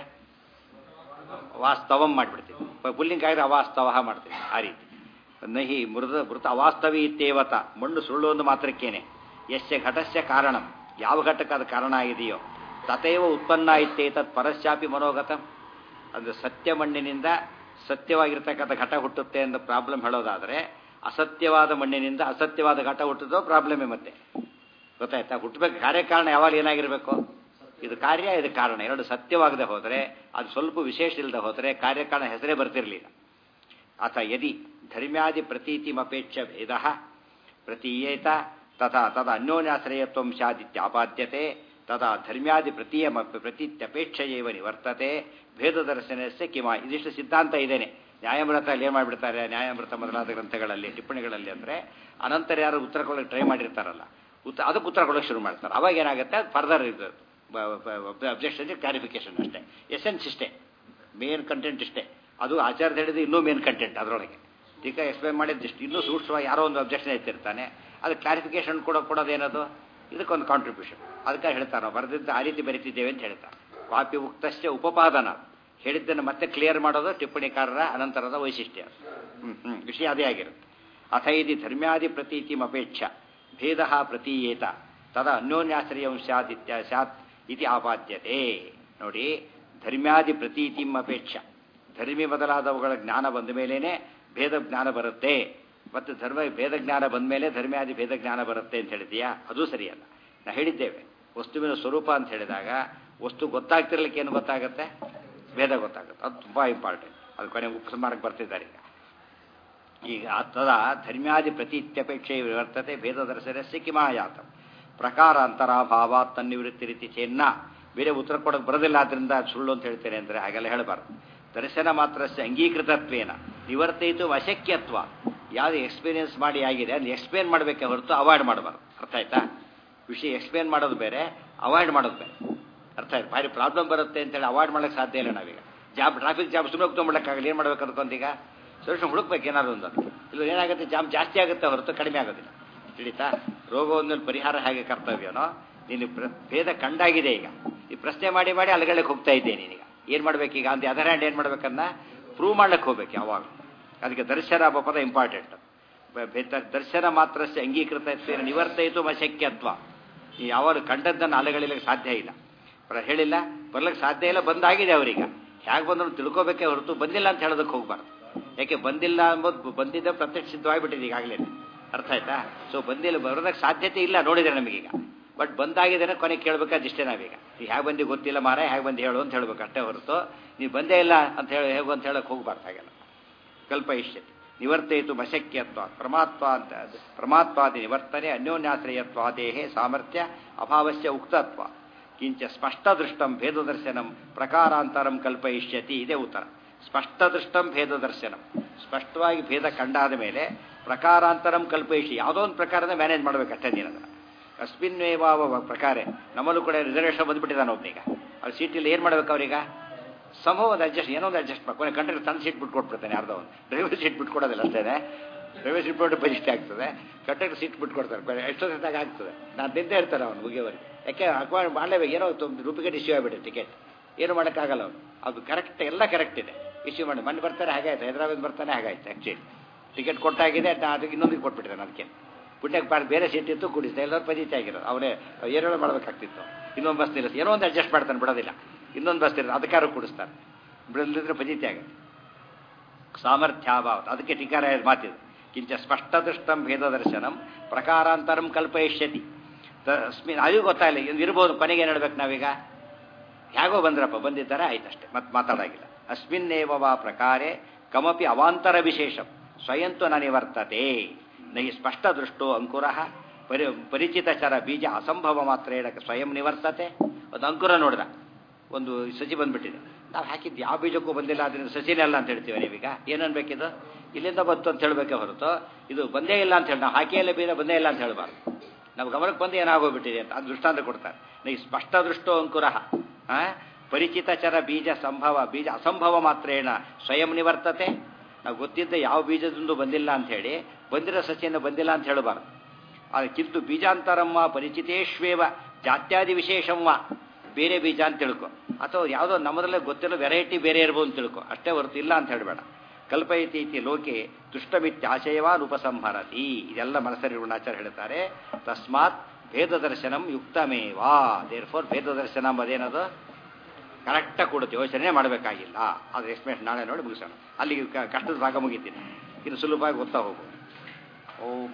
ವಾಸ್ತವಂ ಮಾಡಿಬಿಡ್ತೀವಿ ಪುಲ್ಲಿಂಗ ಆಗಿದ್ರೆ ಅವಾಸ್ತವ ಮಾಡ್ತೀವಿ ಆ ರೀತಿ ನಹಿ ಮೃತ ಮೃತ ಅವಾಸ್ತವಿ ಇತ್ತೇವತ ಮಣ್ಣು ಸುಳ್ಳು ಒಂದು ಮಾತ್ರಕ್ಕೇನೆ ಯಶ್ಯ ಘಟಸ್ಯ ಕಾರಣ ಯಾವ ಘಟಕ್ಕೆ ಅದು ಕಾರಣ ಆಗಿದೆಯೋ ತಥೈವ ಉತ್ಪನ್ನ ಇತ್ತೇತತ್ ಪರಸ್ಯಾಪಿ ಮನೋಗತಂ ಅದು ಸತ್ಯ ಮಣ್ಣಿನಿಂದ ಸತ್ಯವಾಗಿರ್ತಕ್ಕಂಥ ಘಟ ಹುಟ್ಟುತ್ತೆ ಅಂತ ಪ್ರಾಬ್ಲಮ್ ಹೇಳೋದಾದರೆ ಅಸತ್ಯವಾದ ಮಣ್ಣಿನಿಂದ ಅಸತ್ಯವಾದ ಘಟ ಹುಟ್ಟುತ್ತೋ ಪ್ರಾಬ್ಲಮೇ ಮತ್ತೆ ಗೊತ್ತಾಯ್ತಾ ಹುಟ್ಟಬೇಕು ಕಾರ್ಯಕಾರಣ ಯಾವಾಗ ಏನಾಗಿರಬೇಕು ಇದು ಕಾರ್ಯ ಇದು ಕಾರಣ ಎರಡು ಸತ್ಯವಾಗದೆ ಹೋದರೆ ಅದು ಸ್ವಲ್ಪ ವಿಶೇಷ ಇಲ್ಲದೆ ಹೋದರೆ ಕಾರ್ಯಕಾರಣ ಹೆಸರೇ ಬರ್ತಿರಲಿಲ್ಲ ಅಥ ಯದಿ ಧರ್ಮ್ಯಾದಿ ಪ್ರತೀತಿಮಪೇಕ್ಷ ಭೇದ ಪ್ರತೀಯೇತ ತಥಾ ತದ ಅನ್ಯೋನ್ಯಾಶ್ರಯತ್ವ ಸ್ಯಾದಿತ್ಯಾಪಾದ್ಯತೆ ತದಾ ಧರ್ಮ್ಯಾದಿ ಪ್ರತೀಯಮ ಪ್ರತೀತ್ಯಪೇಕ್ಷೆಯೇವ ನಿವರ್ತತೆ ಭೇದ ದರ್ಶನಸ್ಯ ಕಿಮ ಇದಿಷ್ಟು ಸಿದ್ಧಾಂತ ಇದೇನೆ ನ್ಯಾಯಾಮೃತ ಅಲ್ಲಿ ಏನು ಮಾಡಿಬಿಡ್ತಾರೆ ನ್ಯಾಯಾಮೃತ ಮೊದಲಾದ ಗ್ರಂಥಗಳಲ್ಲಿ ಟಿಪ್ಪಣಿಗಳಲ್ಲಿ ಅಂದರೆ ಅನಂತರ ಯಾರು ಉತ್ತರ ಕೊಡೋಕೆ ಟ್ರೈ ಮಾಡಿರ್ತಾರಲ್ಲ ಉತ್ತ ಅದಕ್ಕೆ ಉತ್ತರ ಕೊಡೋಕೆ ಶುರು ಮಾಡ್ತಾರೆ ಅವಾಗ ಏನಾಗುತ್ತೆ ಫರ್ದರ್ ಇದು ಅಬ್ಜೆಕ್ಷನ್ ಕ್ಲಾರಿಫಿಕೇಶನ್ ಅಷ್ಟೇ ಎಸೆನ್ಸ್ ಇಷ್ಟೇ ಮೇನ್ ಕಂಟೆಂಟ್ ಇಷ್ಟೇ ಅದು ಆಚಾರ್ಯ ಹೇಳಿದ್ದು ಇನ್ನೂ ಮೇನ್ ಕಂಟೆಂಟ್ ಅದರೊಳಗೆ ಈಗ ಎಕ್ಸ್ಪ್ಲೈನ್ ಮಾಡಿದ್ದಿಷ್ಟು ಇನ್ನೂ ಸೂಕ್ಷ್ಮವಾಗಿ ಯಾರೋ ಒಂದು ಅಬ್ಜೆಕ್ಷನ್ ಎತ್ತಿರ್ತಾನೆ ಅದು ಕ್ಲಾರಿಫಿಕೇಶನ್ ಕೊಡೋ ಕೊಡೋದೇನದು ಇದಕ್ಕೊಂದು ಕಾಂಟ್ರಿಬ್ಯೂಷನ್ ಅದಕ್ಕೆ ಹೇಳ್ತಾರೆ ನಾವು ಬರೆದಿದ್ದು ಆ ರೀತಿ ಬರಿತಿದ್ದೇವೆ ಅಂತ ಹೇಳ್ತಾರೆ ವಾಪಿ ಉಕ್ತಶ್ಚ ಉಪಪಾದನ ಹೇಳಿದ್ದನ್ನು ಮತ್ತೆ ಕ್ಲಿಯರ್ ಮಾಡೋದು ಟಿಪ್ಪಣಿಕಾರರ ಅನಂತರದ ವೈಶಿಷ್ಟ್ಯ ಹ್ಮ್ ಹ್ಮ್ ವಿಷಯ ಅದೇ ಆಗಿರುತ್ತೆ ಅಥ ಇದಿ ಧರ್ಮ್ಯಾದಿ ಪ್ರತೀತಿಮಪೇಕ್ಷ ಭೇದ ಪ್ರತೀಯೇತ ತದ ಅನ್ಯೋನ್ಯಾಶ್ರಯಂ ಸ್ಯಾತ್ ಇತ್ಯ ಸ್ಯಾತ್ ಇತಿ ಆಪಾದ್ಯತೆ ನೋಡಿ ಧರ್ಮ್ಯಾದಿ ಪ್ರತೀತಿಂ ಅಪೇಕ್ಷ ಧರ್ಮಿ ಮೊದಲಾದವುಗಳ ಜ್ಞಾನ ಬಂದ ಮೇಲೇನೆ ಭೇದ ಜ್ಞಾನ ಬರುತ್ತೆ ಮತ್ತು ಧರ್ಮ ಭೇದ ಜ್ಞಾನ ಬಂದ ಮೇಲೆ ಧರ್ಮ್ಯಾದಿ ಭೇದ ಜ್ಞಾನ ಬರುತ್ತೆ ಅಂತ ಹೇಳಿದೆಯಾ ಅದು ಸರಿಯಲ್ಲ ನಾ ಹೇಳಿದ್ದೇವೆ ವಸ್ತುವಿನ ಸ್ವರೂಪ ಅಂತ ಹೇಳಿದಾಗ ವಸ್ತು ಗೊತ್ತಾಗ್ತಿರ್ಲಿಕ್ಕೆ ಏನು ಗೊತ್ತಾಗುತ್ತೆ ಭೇದ ಗೊತ್ತಾಗುತ್ತೆ ಅದು ತುಂಬ ಇಂಪಾರ್ಟೆಂಟ್ ಅದು ಕೊನೆ ಉಪಸಂಹಾರಕ್ಕೆ ಬರ್ತಿದ್ದಾರೆ ಈಗ ಈಗ ತದ ಧರ್ಮ್ಯಾದಿ ಪ್ರತೀತ್ಯಪೇಕ್ಷೆ ವರ್ತತೆ ಭೇದ ದರ್ಶನಸ್ಯ ಕಿಮಾಯಾತ ಪ್ರಕಾರ ಅಂತರಾಭಾವ ತನ್ನಿವೃತ್ತಿ ರೀತಿ ಚೆನ್ನ ಬೇರೆ ಉತ್ತರ ಕೊಡೋಕೆ ಬರೋದಿಲ್ಲ ಆದ್ರಿಂದ ಸುಳ್ಳು ಅಂತ ಹೇಳ್ತೇನೆ ಅಂದರೆ ಹಾಗೆಲ್ಲ ಹೇಳಬಾರ್ದು ದರ್ಶನ ಮಾತ್ರಸ್ಯ ಅಂಗೀಕೃತತ್ವೇನ ನಿವರ್ತಯಿತು ಅಶಕ್ಯತ್ವ ಯಾವುದು ಎಕ್ಸ್ಪೀರಿಯನ್ಸ್ ಮಾಡಿ ಆಗಿದೆ ಅಲ್ಲಿ ಎಕ್ಸ್ಪ್ಲೇನ್ ಮಾಡಬೇಕೆ ಹೊರತು ಅವಾಯ್ಡ್ ಮಾಡಬಾರ್ದು ಅರ್ಥ ಆಯ್ತಾ ವಿಷಯ ಎಕ್ಸ್ಪ್ಲೇನ್ ಮಾಡೋದು ಬೇರೆ ಅವಾಯ್ಡ್ ಮಾಡೋದು ಬೇರೆ ಅರ್ಥ ಆಯ್ತು ಭಾರಿ ಪ್ರಾಬ್ಲಮ್ ಬರುತ್ತೆ ಅಂತೇಳಿ ಅವಾಯ್ಡ್ ಮಾಡೋಕ್ಕೆ ಸಾಧ್ಯ ಇಲ್ಲ ನಾವೀಗ ಜಾಬ್ ಟ್ರಾಫಿಕ್ ಜಾಬ್ ಸುಮ್ಮನೆ ತೊಗೊಂಡ್ಬಿಡಕ್ಕಾಗಲ್ಲ ಏನು ಮಾಡ್ಬೇಕು ಅನ್ಕೊಂತೀಗ ಸೊಲ್ಯೂಷನ್ ಹುಡುಕ್ಬೇಕು ಏನಾದ್ರು ಒಂದು ಇಲ್ಲ ಏನಾಗುತ್ತೆ ಜಾಮ್ ಜಾಸ್ತಿ ಆಗುತ್ತೆ ಹೊರತು ಕಡಿಮೆ ಆಗೋದಿಲ್ಲ ತಿಳಿತಾ ರೋಗವನ್ನು ಪರಿಹಾರ ಹೇಗೆ ಕರ್ತವ್ಯನೋ ನೀನು ಭೇದ ಕಂಡಾಗಿದೆ ಈಗ ಈ ಪ್ರಶ್ನೆ ಮಾಡಿ ಮಾಡಿ ಅಲಗಳಿಗೆ ಹೋಗ್ತಾ ಇದ್ದೆ ನೀನೀಗ ಏನು ಮಾಡ್ಬೇಕೀಗ ಅಂತ ಅದರ್ ಹ್ಯಾಂಡ್ ಏನು ಮಾಡ್ಬೇಕನ್ನ ಪ್ರೂವ್ ಮಾಡ್ಲಿಕ್ಕೆ ಹೋಗ್ಬೇಕು ಯಾವಾಗ ಅದಕ್ಕೆ ದರ್ಶನ ಎಂಬ ಪದ ಇಂಪಾರ್ಟೆಂಟ್ ದರ್ಶನ ಮಾತ್ರ ಅಂಗೀಕೃತ ನಿವರ್ತಯಿತು ಅಶಕ್ಯತ್ವ ನೀವು ಯಾವಾಗ ಕಂಡದ್ದನ್ನು ಅಲೆಗಳಿಲಿಕ್ಕೆ ಸಾಧ್ಯ ಇಲ್ಲ ಹೇಳಿಲ್ಲ ಬರ್ಲಿಕ್ಕೆ ಸಾಧ್ಯ ಇಲ್ಲ ಬಂದಾಗಿದೆ ಅವರೀಗ ಹೇಗೆ ಬಂದ್ರು ತಿಳ್ಕೊಬೇಕೇ ಹೊರತು ಬಂದಿಲ್ಲ ಅಂತ ಹೇಳೋದಕ್ಕೆ ಹೋಗ್ಬಾರ್ದು ಯಾಕೆ ಬಂದಿಲ್ಲ ಅಂಬೋದು ಬಂದಿದ್ದ ಪ್ರತ್ಯಕ್ಷಿತವಾಗಿಬಿಟ್ಟಿದೆ ಈಗಾಗಲೇ ಅರ್ಥ ಆಯ್ತಾ ಸೊ ಬಂದಿಲ್ಲ ಬರೋದಕ್ಕೆ ಸಾಧ್ಯತೆ ಇಲ್ಲ ನೋಡಿದ್ರೆ ನಮಗೀಗ ಬಟ್ ಬಂದಾಗಿದ್ದೇನೆ ಕೊನೆಗೆ ಕೇಳಬೇಕಾದಿಷ್ಟೇ ನಾವೀಗ ಈಗ ಹೇಗೆ ಬಂದು ಗೊತ್ತಿಲ್ಲ ಮಾರ ಹೇಗೆ ಬಂದು ಹೇಳು ಅಂತ ಹೇಳ್ಬೇಕು ಅಷ್ಟೇ ಹೊರತು ನೀವು ಬಂದೇ ಇಲ್ಲ ಅಂತ ಹೇಳಿ ಹೇಗು ಅಂತ ಹೇಳಕ್ಕೆ ಹೋಗ್ಬಾರ್ದು ಹಾಗೆಲ್ಲ ಕಲ್ಪಯಿಷ್ಯತೆ ನಿವರ್ತಯಿತು ಅಶಕ್ಯತ್ವ ಪ್ರಮಾತ್ವ ಅಂತ ಪ್ರಮಾತ್ವಾದಿ ನಿವರ್ತನೆ ಅನ್ಯೋನ್ಯಾಶ್ರಯತ್ವಾದೇಹೇ ಸಾಮರ್ಥ್ಯ ಅಭಾವಸ್ಯ ಉಕ್ತತ್ವ ಕಿಂಚ ಸ್ಪಷ್ಟದೃಷ್ಟಂ ಭೇದದರ್ಶನಂ ಪ್ರಕಾರಾಂತರಂ ಕಲ್ಪಯಿಷ್ಯತಿ ಇದೇ ಉತ್ತರ ಸ್ಪಷ್ಟದೃಷ್ಟಂ ಭೇದದರ್ಶನಂ ಸ್ಪಷ್ಟವಾಗಿ ಭೇದ ಕಂಡಾದ ಮೇಲೆ ಪ್ರಕಾರಾಂತರಂ ಕಲ್ಪಯಿಸಿ ಯಾವುದೋ ಒಂದು ಪ್ರಕಾರದ ಮ್ಯಾನೇಜ್ ಮಾಡಬೇಕಷ್ಟೇ ನೀನದನ್ನು ಅಸ್ಮಿನ್ವೇವ ಪ್ರಕಾರ ನಮ್ಮಲ್ಲೂ ಕೂಡ ರಿಸರ್ವೇಷನ್ ಬಂದ್ಬಿಟ್ಟಿದ್ದಾನೆ ಒಬ್ಬನೀಗ ಅವ್ರು ಸೀಟಲ್ಲಿ ಏನು ಮಾಡ್ಬೇಕು ಅವ್ರೀಗ ಸಂಭವದ ಅಡ್ಜಸ್ಟ್ ಏನೋ ಒಂದು ಅಡ್ಜಸ್ಟ್ ಮಾಡ್ಕೊಂಡು ಕಂಟ್ರಿ ತನ್ನ ಸೀಟ್ ಬಿಟ್ಟು ಕೊಟ್ಬಿಡ್ತಾನೆ ಯಾರ್ದೋ ಒಂದು ಡ್ರೈವರ್ ಸೀಟ್ ಬಿಟ್ಟು ಕೊಡೋದಿಲ್ಲ ಅಷ್ಟೇ ಡ್ರೈವರ್ ಸೀಟ್ ಬಿಟ್ಟು ಬಜಿಸ್ಟ್ ಆಗ್ತದೆ ಕಂಟ್ರಾಕ್ಟರ್ ಸೀಟ್ ಬಿಟ್ಟು ಕೊಡ್ತಾರೆ ಎಷ್ಟೋ ಸತ್ತಾಗ ಆಗ್ತದೆ ನಾನು ನಿಂತೆ ಇರ್ತಾರೆ ಅವನು ಮುಗಿಯವರೆಗೆ ಯಾಕೆ ಅಕ್ವಾರ್ ಮಾಡಲೇಬೇಕು ಏನೋ ರೂಪಿಗೆ ಇಶ್ಯೂ ಆಗಿಬಿಟ್ಟೆ ಟಿಕೆಟ್ ಏನು ಮಾಡೋಕ್ಕಾಗಲ್ಲ ಅವನು ಅದು ಕರೆಕ್ಟ್ ಎಲ್ಲ ಕರೆಕ್ಟ್ ಇದೆ ಇಶ್ಯೂ ಮಾಡಿ ಮೊನ್ನೆ ಬರ್ತಾರೆ ಹಾಗೆ ಆಯ್ತು ಹೈದರಾಬಾದ್ ಬರ್ತಾನೆ ಹಾಗಾಯ್ತು ಆ್ಯಕ್ಚುಲಿ ಟಿಕೆಟ್ ಕೊಟ್ಟಾಗಿದೆ ಅದಕ್ಕೆ ಇನ್ನೊಂದಿಗೆ ಕೊಟ್ಬಿಟ್ಟಿದ್ದಾನೆ ಅದಕ್ಕೆ ಪುಣ್ಯಕ್ಕೆ ಬಾರಿ ಬೇರೆ ಸೀಟ್ ಇತ್ತು ಕುಡಿಸ್ತಾ ಎಲ್ಲರೂ ಪಜಿತಿ ಆಗಿರೋದು ಅವನೇ ಏನೇಳೋ ಮಾಡಬೇಕಾಗ್ತಿತ್ತು ಇನ್ನೊಂದು ಬಸ್ ನಿಲ್ಲಿಸಿ ಏನೋ ಒಂದು ಅಡ್ಜಸ್ಟ್ ಮಾಡ್ತಾನೆ ಬಿಡೋದಿಲ್ಲ ಇನ್ನೊಂದು ಬಸ್ ಇರೋದು ಅದಕ್ಕಾರು ಕುಡಿಸ್ತಾರೆ ಬಿಡಲಿದ್ರೆ ಪಜಿತಿ ಆಗುತ್ತೆ ಸಾಮರ್ಥ್ಯಾಭಾವ ಅದಕ್ಕೆ ಟೀಕಾರ ಮಾತಿದೆ ಕಿಂಚ ಸ್ಪಷ್ಟದೃಷ್ಟಂ ಭೇದದರ್ಶನಂ ಪ್ರಕಾರಾಂತರಂ ಕಲ್ಪಯಿಷ್ಯತಿ ತಸ್ಮಿನ್ ಅದು ಗೊತ್ತಾಗಲ್ಲ ಇರ್ಬೋದು ಕೊನೆಗೆ ಏನು ಹೇಳ್ಬೇಕು ನಾವೀಗ ಹೇಗೋ ಬಂದ್ರಪ್ಪ ಬಂದಿದ್ದಾರೆ ಆಯ್ತಷ್ಟೇ ಮತ್ತೆ ಮಾತಾಡಾಗಿಲ್ಲ ಅಸ್ಮಿನ್ನೇವ ವಾ ಪ್ರಕಾರೆ ಕಮಪಿ ಅವಾಂತರ ವಿಶೇಷಂ ಸ್ವಯಂತು ನ ನಿವರ್ತತೆ ನಹಿ ಸ್ಪಷ್ಟ ದೃಷ್ಟೋ ಅಂಕುರ ಪರಿ ಪರಿಚಿತ ಚರ ಬೀಜ ಅಸಂಭವ ಮಾತ್ರ ಸ್ವಯಂ ನಿವರ್ತತೆ ಒಂದು ಅಂಕುರ ನೋಡ್ದ ಒಂದು ಸಸಿ ಬಂದ್ಬಿಟ್ಟಿದೆ ನಾವು ಹಾಕಿದ್ದು ಯಾವ ಬೀಜಕ್ಕೂ ಬಂದಿಲ್ಲ ಅದರಿಂದ ಸಸಿನೇ ಅಲ್ಲ ಅಂತ ಹೇಳ್ತೀವಿ ನೀವೀಗ ಏನನ್ಬೇಕಿದು ಇಲ್ಲಿಂದ ಬಂತು ಅಂತ ಹೇಳಬೇಕೆ ಹೊರತು ಇದು ಬಂದೇ ಇಲ್ಲ ಅಂತ ಹೇಳಿ ನಾವು ಹಾಕಿಯಲ್ಲೇ ಬೀಜ ಬಂದೇ ಇಲ್ಲ ಅಂತ ಹೇಳಬಾರ್ದು ನಾವು ಗಮನಕ್ಕೆ ಬಂದು ಏನಾಗೋಗ್ಬಿಟ್ಟಿದೆ ಅಂತ ಅದು ದೃಷ್ಟಾಂತ ಕೊಡ್ತಾರೆ ನಹಿ ಸ್ಪಷ್ಟ ದೃಷ್ಟೋ ಅಂಕುರ ಪರಿಚಿತ ಚರ ಬೀಜ ಸಂಭವ ಬೀಜ ಅಸಂಭವ ಮಾತ್ರೇಣ ಸ್ವಯಂ ನಿವರ್ತತೆ ನಾವು ಗೊತ್ತಿದ್ದ ಯಾವ ಬೀಜದಿಂದ ಬಂದಿಲ್ಲ ಅಂತ ಹೇಳಿ ಬಂದಿರೋ ಸಸ್ಯನ ಬಂದಿಲ್ಲ ಅಂತ ಹೇಳಬಾರ್ದು ಅದಕ್ಕಿಂತ ಬೀಜಾಂತರಮ್ಮ ಪರಿಚಿತೇಶ್ವೇವ ಜಾತ್ಯಾದಿ ವಿಶೇಷಂವ ಬೇರೆ ಬೀಜ ಅಂತ ತಿಳ್ಕೊ ಅಥವಾ ಯಾವುದೋ ನಮ್ಮದ್ರಲ್ಲೇ ಗೊತ್ತಿರೋ ವೆರೈಟಿ ಬೇರೆ ಇರ್ಬೋದು ಅಂತ ತಿಳ್ಕೊ ಅಷ್ಟೇ ಹೊರತು ಇಲ್ಲ ಅಂತ ಹೇಳಬೇಡ ಕಲ್ಪಯತಿ ಇತಿ ಲೋಕೆ ದುಷ್ಟಮಿತ್ಯಾಶಯವಾನ್ ಉಪಸಂಹರತಿ ಇದೆಲ್ಲ ಮನಸ್ಸರಿ ಗುಣಾಚಾರ ಹೇಳ್ತಾರೆ ತಸ್ಮಾತ್ ಭೇದ ದರ್ಶನಂ ಯುಕ್ತಮೇವಾ ದೇರ್ ಫೋರ್ ಭೇದ ದರ್ಶನ ಎಂಬುದೇನದು ಕರೆಕ್ಟಾಗಿ ಕೊಡುತ್ತೆ ಯೋಚನೆ ಮಾಡಬೇಕಾಗಿಲ್ಲ ಅದ್ರ ಎಕ್ಸ್ಪ್ಲೇಷನ್ ನಾಳೆ ನೋಡಿ ಮುಗಿಸೋಣ ಅಲ್ಲಿಗೆ ಕಷ್ಟದ ಭಾಗ ಮುಗಿತೀನಿ ಇನ್ನು ಸುಲಭವಾಗಿ ಗೊತ್ತಾ ಹೋಗು ಓಂ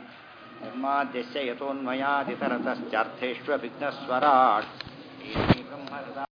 ಧರ್ಮಾದ್ಯಸ್ಯ ಯಥೋನ್ಮಯಾದಿತರತಶ್ಚಾರ್ಥೇಶ್ವ ವಿಘ್ನಸ್ವರಾಟ್ ಬ್ರಹ್ಮ